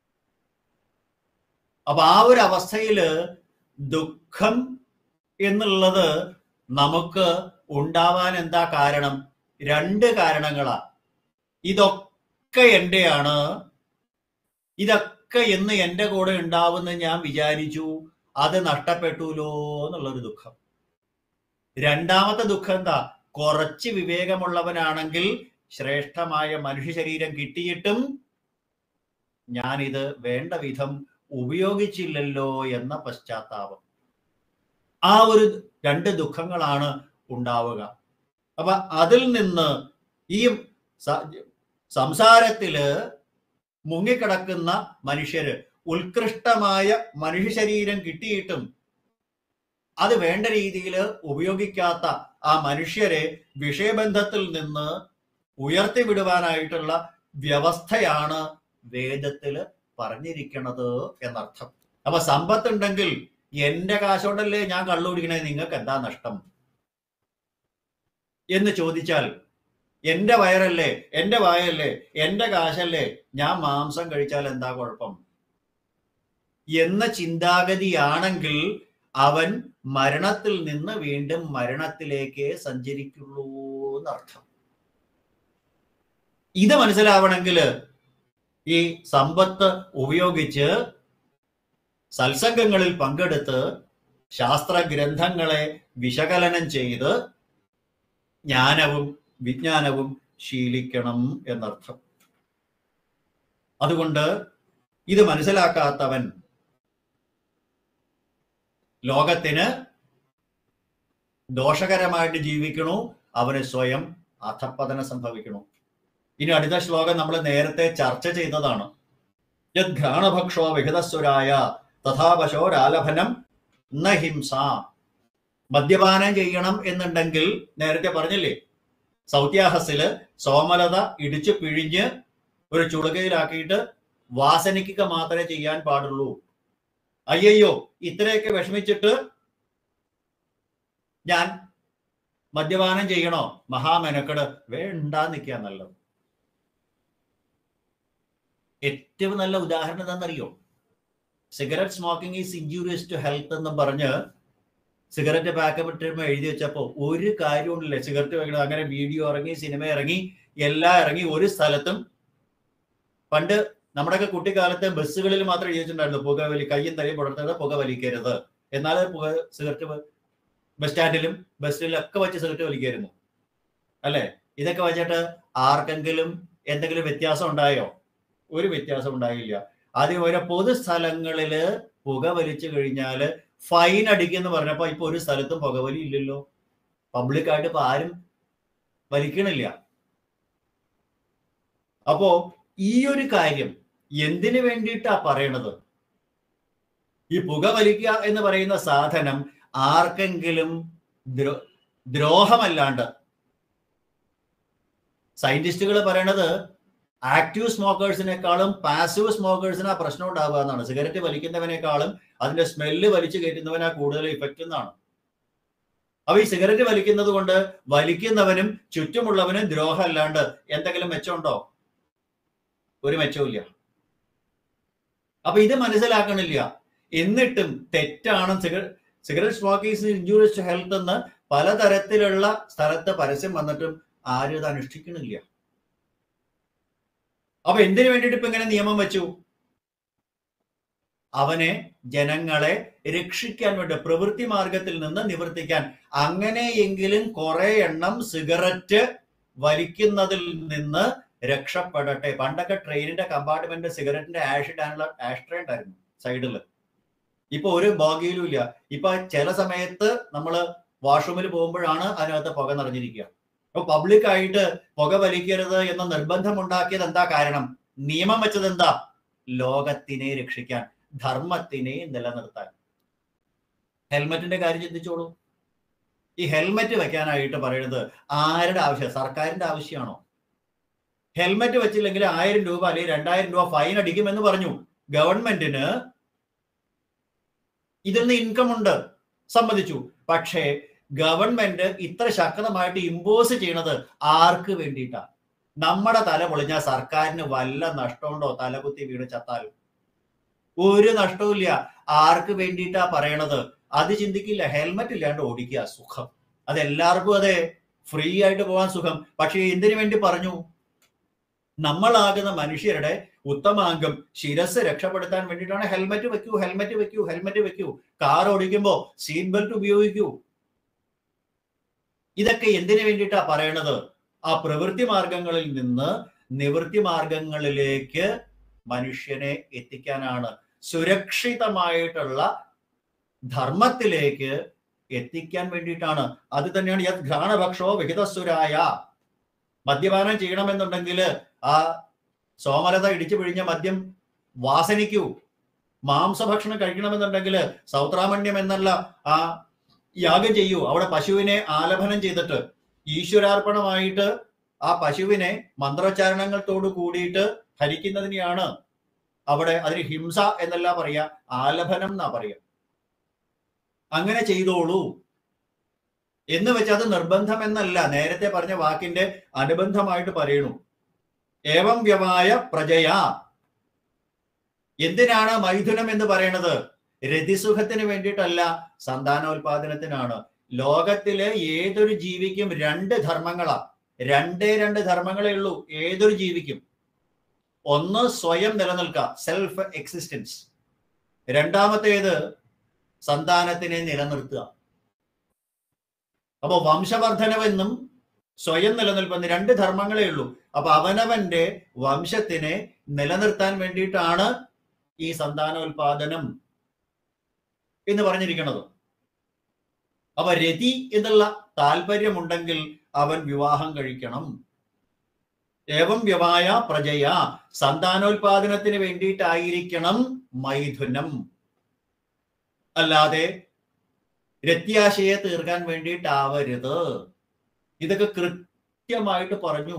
Speaker 1: അപ്പൊ ആ ഒരു അവസ്ഥയില് ദുഃഖം എന്നുള്ളത് നമുക്ക് ഉണ്ടാവാൻ എന്താ കാരണം രണ്ട് കാരണങ്ങളാ ഇതൊക്കെ എന്റെയാണ് ഇതൊക്കെ എന്ന് എന്റെ കൂടെ ഉണ്ടാവുമെന്ന് ഞാൻ വിചാരിച്ചു അത് നഷ്ടപ്പെട്ടുല്ലോ എന്നുള്ളൊരു ദുഃഖം രണ്ടാമത്തെ ദുഃഖം എന്താ കുറച്ച് വിവേകമുള്ളവനാണെങ്കിൽ ശ്രേഷ്ഠമായ മനുഷ്യ ശരീരം കിട്ടിയിട്ടും ഞാനിത് വേണ്ട വിധം ഉപയോഗിച്ചില്ലല്ലോ എന്ന പശ്ചാത്താപം ആ ഒരു രണ്ട് ദുഃഖങ്ങളാണ് ഉണ്ടാവുക അപ്പൊ അതിൽ നിന്ന് ഈ സ- സംസാരത്തില് മുങ്ങിക്കിടക്കുന്ന മനുഷ്യര് ഉത്കൃഷ്ടമായ മനുഷ്യ ശരീരം കിട്ടിയിട്ടും അത് വേണ്ട രീതിയിൽ ഉപയോഗിക്കാത്ത ആ മനുഷ്യരെ വിഷയബന്ധത്തിൽ നിന്ന് ഉയർത്തിവിടുവാനായിട്ടുള്ള വ്യവസ്ഥയാണ് വേദത്തില് പറഞ്ഞിരിക്കണത് എന്നർത്ഥം അപ്പൊ സമ്പത്ത് ഉണ്ടെങ്കിൽ എന്റെ കാശോണ്ടല്ലേ ഞാൻ കള്ളു കുടിക്കണേ നിങ്ങൾക്ക് എന്താ നഷ്ടം എന്ന് ചോദിച്ചാൽ എന്റെ വയറല്ലേ എന്റെ വായല്ലേ എന്റെ കാശല്ലേ ഞാൻ മാംസം കഴിച്ചാൽ എന്താ കുഴപ്പം എന്ന ചിന്താഗതിയാണെങ്കിൽ അവൻ മരണത്തിൽ നിന്ന് വീണ്ടും മരണത്തിലേക്ക് സഞ്ചരിക്കുള്ളൂ എന്നർത്ഥം ഇത് മനസ്സിലാവണമെങ്കിൽ ഈ സമ്പത്ത് ഉപയോഗിച്ച് സത്സംഗങ്ങളിൽ പങ്കെടുത്ത് ശാസ്ത്ര ഗ്രന്ഥങ്ങളെ വിശകലനം ചെയ്ത് ജ്ഞാനവും വിജ്ഞാനവും ശീലിക്കണം എന്നർത്ഥം അതുകൊണ്ട് ഇത് മനസ്സിലാക്കാത്തവൻ ലോകത്തിന് ദോഷകരമായിട്ട് ജീവിക്കണു അവന് സ്വയം അധപ്പതനം സംഭവിക്കണു ഇനി അടുത്ത ശ്ലോകം നമ്മൾ നേരത്തെ ചർച്ച ചെയ്തതാണ് യത് ഘ്രാണഭക്ഷോ വിഹിതസ്വരായ തഥാ പശോരാലഭനം ന ഹിംസ മദ്യപാനം ചെയ്യണം എന്നുണ്ടെങ്കിൽ നേരത്തെ പറഞ്ഞില്ലേ സൗത്യാഹസില് സോമലത ഇടിച്ചു പിഴിഞ്ഞ് ഒരു ചുളുകയിലാക്കിയിട്ട് വാസനിക്കുക മാത്രമേ ചെയ്യാൻ പാടുള്ളൂ അയ്യയ്യോ ഇത്രയൊക്കെ വിഷമിച്ചിട്ട് ഞാൻ മദ്യപാനം ചെയ്യണോ മഹാമെനക്കെട് വേണ്ടാ നിൽക്കുക നല്ലത് ഏറ്റവും നല്ല ഉദാഹരണം എന്താണെന്നറിയോ cigarette smoking is injurious to health എന്ന് പറഞ്ഞ് സിഗരറ്റ് പാക്കറ്റ് എഴുതി വെച്ചപ്പോ ഒരു കാര്യമുണ്ടല്ലേ സിഗരറ്റ് വെക്കണം അങ്ങനെ വീഡിയോ ഇറങ്ങി സിനിമ ഇറങ്ങി എല്ലാം ഇറങ്ങി ഒരു സ്ഥലത്തും പണ്ട് നമ്മുടെയൊക്കെ കുട്ടിക്കാലത്ത് ബസ്സുകളിൽ മാത്രം എഴുതിയിട്ടുണ്ടായിരുന്നു പുക വലി കയ്യും തലയും പുറത്തത് പുക വലിക്കരുത് എന്നാൽ പുക സിഗരറ്റ് ബസ് സ്റ്റാൻഡിലും ബസ്സിലും ഒക്കെ വെച്ച് സിഗരറ്റ് വലിക്കായിരുന്നു അല്ലെ ഇതൊക്കെ വെച്ചിട്ട് ആർക്കെങ്കിലും എന്തെങ്കിലും വ്യത്യാസം ഉണ്ടായോ ഒരു വ്യത്യാസം ഉണ്ടായില്ല ആദ്യം ഓരോ പൊതുസ്ഥലങ്ങളില് പുക വലിച്ചു കഴിഞ്ഞാല് ഫൈൻ അടിക്കുന്ന പറഞ്ഞപ്പോ ഇപ്പൊ ഒരു സ്ഥലത്തും പുകവലി ഇല്ലല്ലോ പബ്ലിക്കായിട്ട് ഇപ്പൊ ആരും വലിക്കണില്ല അപ്പോ ഈ ഒരു കാര്യം എന്തിനു വേണ്ടിയിട്ടാ പറയണത് ഈ പുക വലിക്കുക എന്ന് പറയുന്ന സാധനം ആർക്കെങ്കിലും ദ്രോ ദ്രോഹമല്ലാണ്ട് സയന്റിസ്റ്റുകൾ പറയണത് ആക്റ്റീവ് സ്മോക്കേഴ്സിനേക്കാളും പാസീവ് സ്മോക്കേഴ്സിന് ആ പ്രശ്നം ഉണ്ടാവുക എന്നാണ് സിഗരറ്റ് വലിക്കുന്നവനേക്കാളും അതിന്റെ സ്മെല്ല് വലിച്ചു കയറ്റുന്നവനാ കൂടുതൽ ഇഫക്റ്റ് എന്നാണ് അപ്പൊ ഈ സിഗരറ്റ് വലിക്കുന്നത് കൊണ്ട് വലിക്കുന്നവനും ചുറ്റുമുള്ളവനും ദ്രോഹം അല്ലാണ്ട് എന്തെങ്കിലും മെച്ചമുണ്ടോ ഒരു മെച്ചവും അപ്പൊ ഇത് മനസ്സിലാക്കണില്ല എന്നിട്ടും തെറ്റാണ് cigarette cigarette smoking injurious to health എന്ന് പലതരത്തിലുള്ള സ്ഥലത്ത് പരസ്യം വന്നിട്ടും ആരും ഇത് അനുഷ്ഠിക്കണില്ല അപ്പൊ എന്തിനു വേണ്ടിയിട്ട് ഇപ്പൊ ഇങ്ങനെ നിയമം വെച്ചു അവനെ ജനങ്ങളെ രക്ഷിക്കാൻ വേണ്ടി പ്രവൃത്തി മാർഗത്തിൽ നിന്ന് നിവർത്തിക്കാൻ അങ്ങനെയെങ്കിലും കുറെ എണ്ണം സിഗരറ്റ് വലിക്കുന്നതിൽ നിന്ന് രക്ഷപ്പെടട്ടെ പണ്ടൊക്കെ ട്രെയിനിന്റെ കമ്പാർട്ട്മെന്റ് സിഗരറ്റിന്റെ ആഷ് ഇടാനുള്ള ആഷ്ട്രേ ഉണ്ടായിരുന്നു സൈഡിൽ ഇപ്പൊ ഒരു ബോഗിയിലും ഇല്ല ഇപ്പൊ ചില സമയത്ത് നമ്മൾ വാഷ്റൂമിൽ പോകുമ്പോഴാണ് അതിനകത്ത് പുക നിറഞ്ഞിരിക്കുക അപ്പൊ പബ്ലിക് ആയിട്ട് പുക വലിക്കരുത് എന്ന നിർബന്ധം ഉണ്ടാക്കിയത് എന്താ കാരണം നിയമം വെച്ചത് എന്താ ലോകത്തിനെ രക്ഷിക്കാൻ ധർമ്മത്തിനെ നിലനിർത്താൻ ഹെൽമറ്റിന്റെ കാര്യം ചിന്തിച്ചോളൂ ഈ ഹെൽമറ്റ് വെക്കാനായിട്ട് പറയുന്നത് ആരുടെ ആവശ്യം സർക്കാരിന്റെ ആവശ്യമാണോ ഹെൽമറ്റ് വെച്ചില്ലെങ്കിൽ ആയിരം രൂപ അല്ലെങ്കിൽ രണ്ടായിരം രൂപ ഫൈൻ അടിക്കുമെന്ന് പറഞ്ഞു ഗവൺമെന്റിന് ഇതിൽ നിന്ന് ഇൻകം ഉണ്ട് സമ്മതിച്ചു പക്ഷേ ഗവൺമെന്റ് ഇത്ര ശക്തമായിട്ട് ഇമ്പോസ് ചെയ്യണത് ആർക്ക് വേണ്ടിയിട്ടാ നമ്മുടെ തല പൊളിഞ്ഞാൽ സർക്കാരിന് വല്ല നഷ്ടമുണ്ടോ തലകുത്തി വീണ് ചത്താലും ഒരു നഷ്ടവുമില്ല ആർക്ക് വേണ്ടിയിട്ടാ പറയണത് അത് ചിന്തിക്കില്ല ഹെൽമറ്റ് ഇല്ലാണ്ട് ഓടിക്കുക സുഖം അത് എല്ലാവർക്കും അതെ ഫ്രീ ആയിട്ട് പോകാൻ സുഖം പക്ഷേ എന്തിനു വേണ്ടി പറഞ്ഞു നമ്മളാകുന്ന മനുഷ്യരുടെ ഉത്തമാംഗം ശിരസ് രക്ഷപ്പെടുത്താൻ വേണ്ടിയിട്ടാണ് ഹെൽമറ്റ് വെക്കൂ ഹെൽമറ്റ് വെക്കൂ ഹെൽമറ്റ് വെക്കൂ കാർ ഓടിക്കുമ്പോ സീറ്റ് ബെൽറ്റ് ഉപയോഗിക്കൂ ഇതൊക്കെ എന്തിനു വേണ്ടിയിട്ടാ പറയണത് ആ പ്രവൃത്തി മാർഗങ്ങളിൽ നിന്ന് നിവൃത്തി മാർഗങ്ങളിലേക്ക് മനുഷ്യനെ എത്തിക്കാനാണ് സുരക്ഷിതമായിട്ടുള്ള ധർമ്മത്തിലേക്ക് എത്തിക്കാൻ വേണ്ടിയിട്ടാണ് അത് തന്നെയാണ് യത് ഘ്രാണഭക്ഷോ വിഹിതസുരായ മദ്യപാനം ചെയ്യണമെന്നുണ്ടെങ്കിൽ ആ സോമലത ഇടിച്ചു പിഴിഞ്ഞ മദ്യം വാസനിക്കൂ മാംസഭക്ഷണം കഴിക്കണമെന്നുണ്ടെങ്കിൽ സൗത്രാമണ്യം എന്നുള്ള ആ യാഗം ചെയ്യൂ അവിടെ പശുവിനെ ആലഭനം ചെയ്തിട്ട് ഈശ്വരാർപ്പണമായിട്ട് ആ പശുവിനെ മന്ത്രോച്ചാരണങ്ങളോട് കൂടിയിട്ട് ഹരിക്കുന്നതിനെയാണ് അവിടെ അതിന് ഹിംസ എന്നല്ല പറയാ ആലഭനം എന്നാ പറയാ അങ്ങനെ ചെയ്തോളൂ എന്ന് വെച്ചാൽ അത് നിർബന്ധം എന്നല്ല നേരത്തെ പറഞ്ഞ വാക്കിന്റെ അനുബന്ധമായിട്ട് പറയണു ഏവം വ്യവായ പ്രജയാ എന്തിനാണ് മൈഥുനം എന്ന് പറയണത് രതിസുഖത്തിന് വേണ്ടിയിട്ടല്ല സന്താനോൽപാദനത്തിനാണ് ലോകത്തിലെ ഏതൊരു ജീവിക്കും രണ്ട് ധർമ്മങ്ങളാ രണ്ടേ രണ്ട് ധർമ്മങ്ങളേ ഉള്ളൂ ഏതൊരു ജീവിക്കും ഒന്ന് സ്വയം നിലനിൽക്കുക സെൽഫ് എക്സിസ്റ്റൻസ് രണ്ടാമത്തേത് സന്താനത്തിനെ നിലനിർത്തുക അപ്പൊ വംശവർദ്ധനവെന്നും സ്വയം നിലനിൽപ്പെന്ന് രണ്ട് ധർമ്മങ്ങളേ ഉള്ളൂ അപ്പൊ അവനവന്റെ വംശത്തിനെ നിലനിർത്താൻ വേണ്ടിയിട്ടാണ് ഈ സന്താനോൽപാദനം എന്ന് പറഞ്ഞിരിക്കുന്നത് അപ്പൊ രതി എന്നുള്ള താല്പര്യമുണ്ടെങ്കിൽ അവൻ വിവാഹം കഴിക്കണം ഏവം വ്യവായ പ്രജയ സന്താനോൽപാദനത്തിന് വേണ്ടിയിട്ടായിരിക്കണം മൈഥുനം അല്ലാതെ രത്യാശയെ തീർക്കാൻ വേണ്ടിയിട്ടാവരുത് ഇതൊക്കെ കൃത്യമായിട്ട് പറഞ്ഞു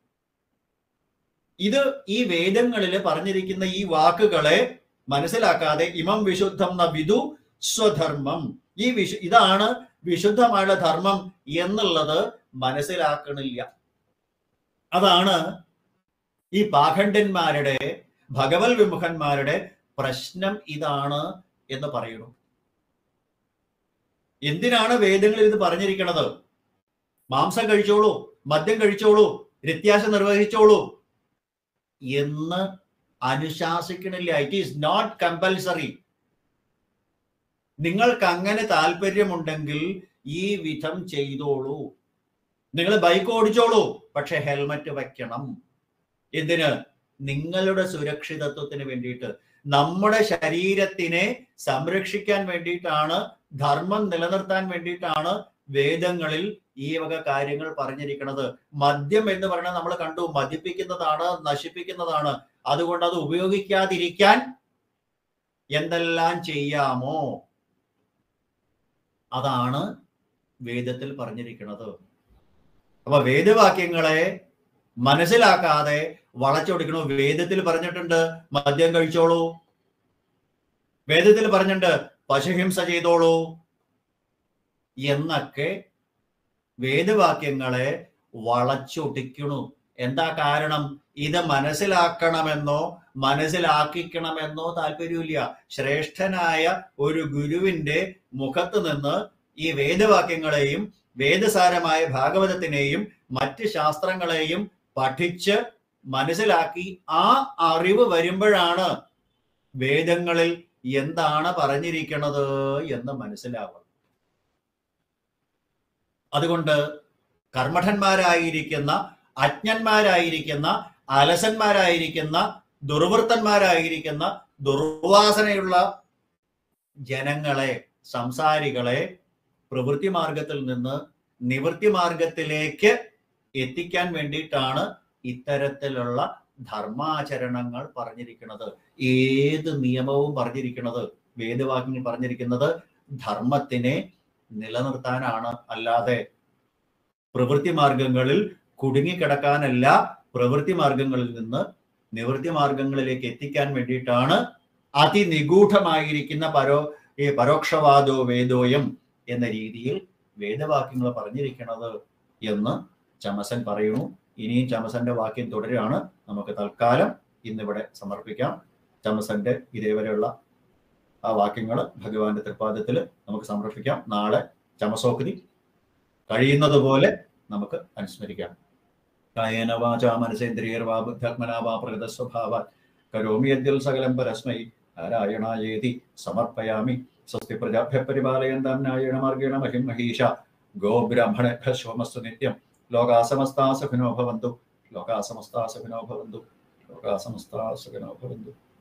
Speaker 1: ഇത് ഈ വേദങ്ങളിൽ പറഞ്ഞിരിക്കുന്ന ഈ വാക്കുകളെ മനസ്സിലാക്കാതെ ഇമം വിശുദ്ധം ന വിദു സ്വധർമ്മം ഈ വിശു ഇതാണ് വിശുദ്ധമായുള്ള ധർമ്മം എന്നുള്ളത് മനസ്സിലാക്കണില്ല അതാണ് ഈ പാഖണ്ഡന്മാരുടെ ഭഗവത് വിമുഖന്മാരുടെ പ്രശ്നം ഇതാണ് എന്ന് പറയുന്നു എന്തിനാണ് വേദങ്ങളിൽ ഇത് പറഞ്ഞിരിക്കുന്നത് മാംസം കഴിച്ചോളൂ മദ്യം കഴിച്ചോളൂ രത്യാശ നിർവഹിച്ചോളൂ എന്ന് അനുശാസിക്കണില്ല ഇറ്റ് ഈസ് നോട്ട് കമ്പൽസറി നിങ്ങൾക്ക് അങ്ങനെ താല്പര്യമുണ്ടെങ്കിൽ ഈ വിധം ചെയ്തോളൂ നിങ്ങൾ ബൈക്ക് ഓടിച്ചോളൂ പക്ഷെ ഹെൽമറ്റ് വെക്കണം എന്തിന് നിങ്ങളുടെ സുരക്ഷിതത്വത്തിന് വേണ്ടിയിട്ട് നമ്മുടെ ശരീരത്തിനെ സംരക്ഷിക്കാൻ വേണ്ടിയിട്ടാണ് ധർമ്മം നിലനിർത്താൻ വേണ്ടിയിട്ടാണ് വേദങ്ങളിൽ ഈ വക കാര്യങ്ങൾ പറഞ്ഞിരിക്കുന്നത് മദ്യം എന്ന് പറയുന്നത് നമ്മൾ കണ്ടു മദ്യപിക്കുന്നതാണ് നശിപ്പിക്കുന്നതാണ് അതുകൊണ്ട് അത് ഉപയോഗിക്കാതിരിക്കാൻ എന്തെല്ലാം ചെയ്യാമോ അതാണ് വേദത്തിൽ പറഞ്ഞിരിക്കുന്നത് അപ്പൊ വേദവാക്യങ്ങളെ മനസ്സിലാക്കാതെ വളച്ചൊടിക്കണു വേദത്തിൽ പറഞ്ഞിട്ടുണ്ട് മദ്യം കഴിച്ചോളൂ വേദത്തിൽ പറഞ്ഞിട്ടുണ്ട് പശുഹിംസ ചെയ്തോളൂ എന്നൊക്കെ വേദവാക്യങ്ങളെ വളച്ചൊടിക്കണു എന്താ കാരണം ഇത് മനസ്സിലാക്കണമെന്നോ മനസ്സിലാക്കിക്കണമെന്നോ താല്പര്യമില്ല ശ്രേഷ്ഠനായ ഒരു ഗുരുവിന്റെ മുഖത്ത് നിന്ന് ഈ വേദവാക്യങ്ങളെയും വേദസാരമായ ഭാഗവതത്തിനെയും മറ്റ് ശാസ്ത്രങ്ങളെയും പഠിച്ച് മനസ്സിലാക്കി ആ അറിവ് വരുമ്പോഴാണ് വേദങ്ങളിൽ എന്താണ് പറഞ്ഞിരിക്കുന്നത് എന്ന് മനസ്സിലാവുക അതുകൊണ്ട് കർമ്മഠന്മാരായിരിക്കുന്ന അജ്ഞന്മാരായിരിക്കുന്ന അലസന്മാരായിരിക്കുന്ന ദുർവൃത്തന്മാരായിരിക്കുന്ന ദുർവാസനയുള്ള ജനങ്ങളെ സംസാരികളെ പ്രവൃത്തി മാർഗത്തിൽ നിന്ന് നിവൃത്തി മാർഗത്തിലേക്ക് എത്തിക്കാൻ വേണ്ടിയിട്ടാണ് ഇത്തരത്തിലുള്ള ധർമാചരണങ്ങൾ പറഞ്ഞിരിക്കുന്നത് ഏത് നിയമവും പറഞ്ഞിരിക്കുന്നത് വേദവാക്യങ്ങൾ പറഞ്ഞിരിക്കുന്നത് ധർമ്മത്തിനെ നിലനിർത്താനാണ് അല്ലാതെ പ്രവൃത്തി മാർഗങ്ങളിൽ കുടുങ്ങിക്കിടക്കാനല്ല പ്രവൃത്തി മാർഗങ്ങളിൽ നിന്ന് നിവൃത്തി മാർഗങ്ങളിലേക്ക് എത്തിക്കാൻ വേണ്ടിയിട്ടാണ് അതിനിഗൂഢമായിരിക്കുന്ന പരോ ഈ പരോക്ഷവാദോ വേദോയം എന്ന രീതിയിൽ വേദവാക്യങ്ങൾ പറഞ്ഞിരിക്കുന്നത് എന്ന് ചമസൻ പറയുന്നു ഇനിയും ചമസന്റെ വാക്യം തുടരുകയാണ് നമുക്ക് തൽക്കാലം ഇന്നിവിടെ സമർപ്പിക്കാം ചമസന്റെ ഇതേവരെയുള്ള ആ വാക്യങ്ങൾ ഭഗവാന്റെ തൃപ്പാദത്തിൽ നമുക്ക് സമർപ്പിക്കാം നാളെ ചമസോക്തി കഴിയുന്നത് പോലെ നമുക്ക് അനുസ്മരിക്കാം കായേന വാച മനസേന്ദ്രിയർവാ ബുദ്ധാത്മനാ വാ പ്രകൃത സ്വഭാവ കരോമി യദ്യൽ സകലം പരസ്മൈ നാരായണായേതി സമർപ്പയാമി സ്വസ്തി പ്രജാഭ്യ പരിപാലയന്താം ന്യായേണ മാർഗേണ മഹിം മഹീഷ ഗോ ബ്രാഹ്മണേഭ്യ ശുഭമസ്തു നിത്യം ലോകാ സമസ്താ സുഖിനോ ഭവന്തു ലോകാ സമസ്താ സുഖിനോ ഭവന്തു ലോകാ സമസ്താ സുഖിനോ ഭവന്തു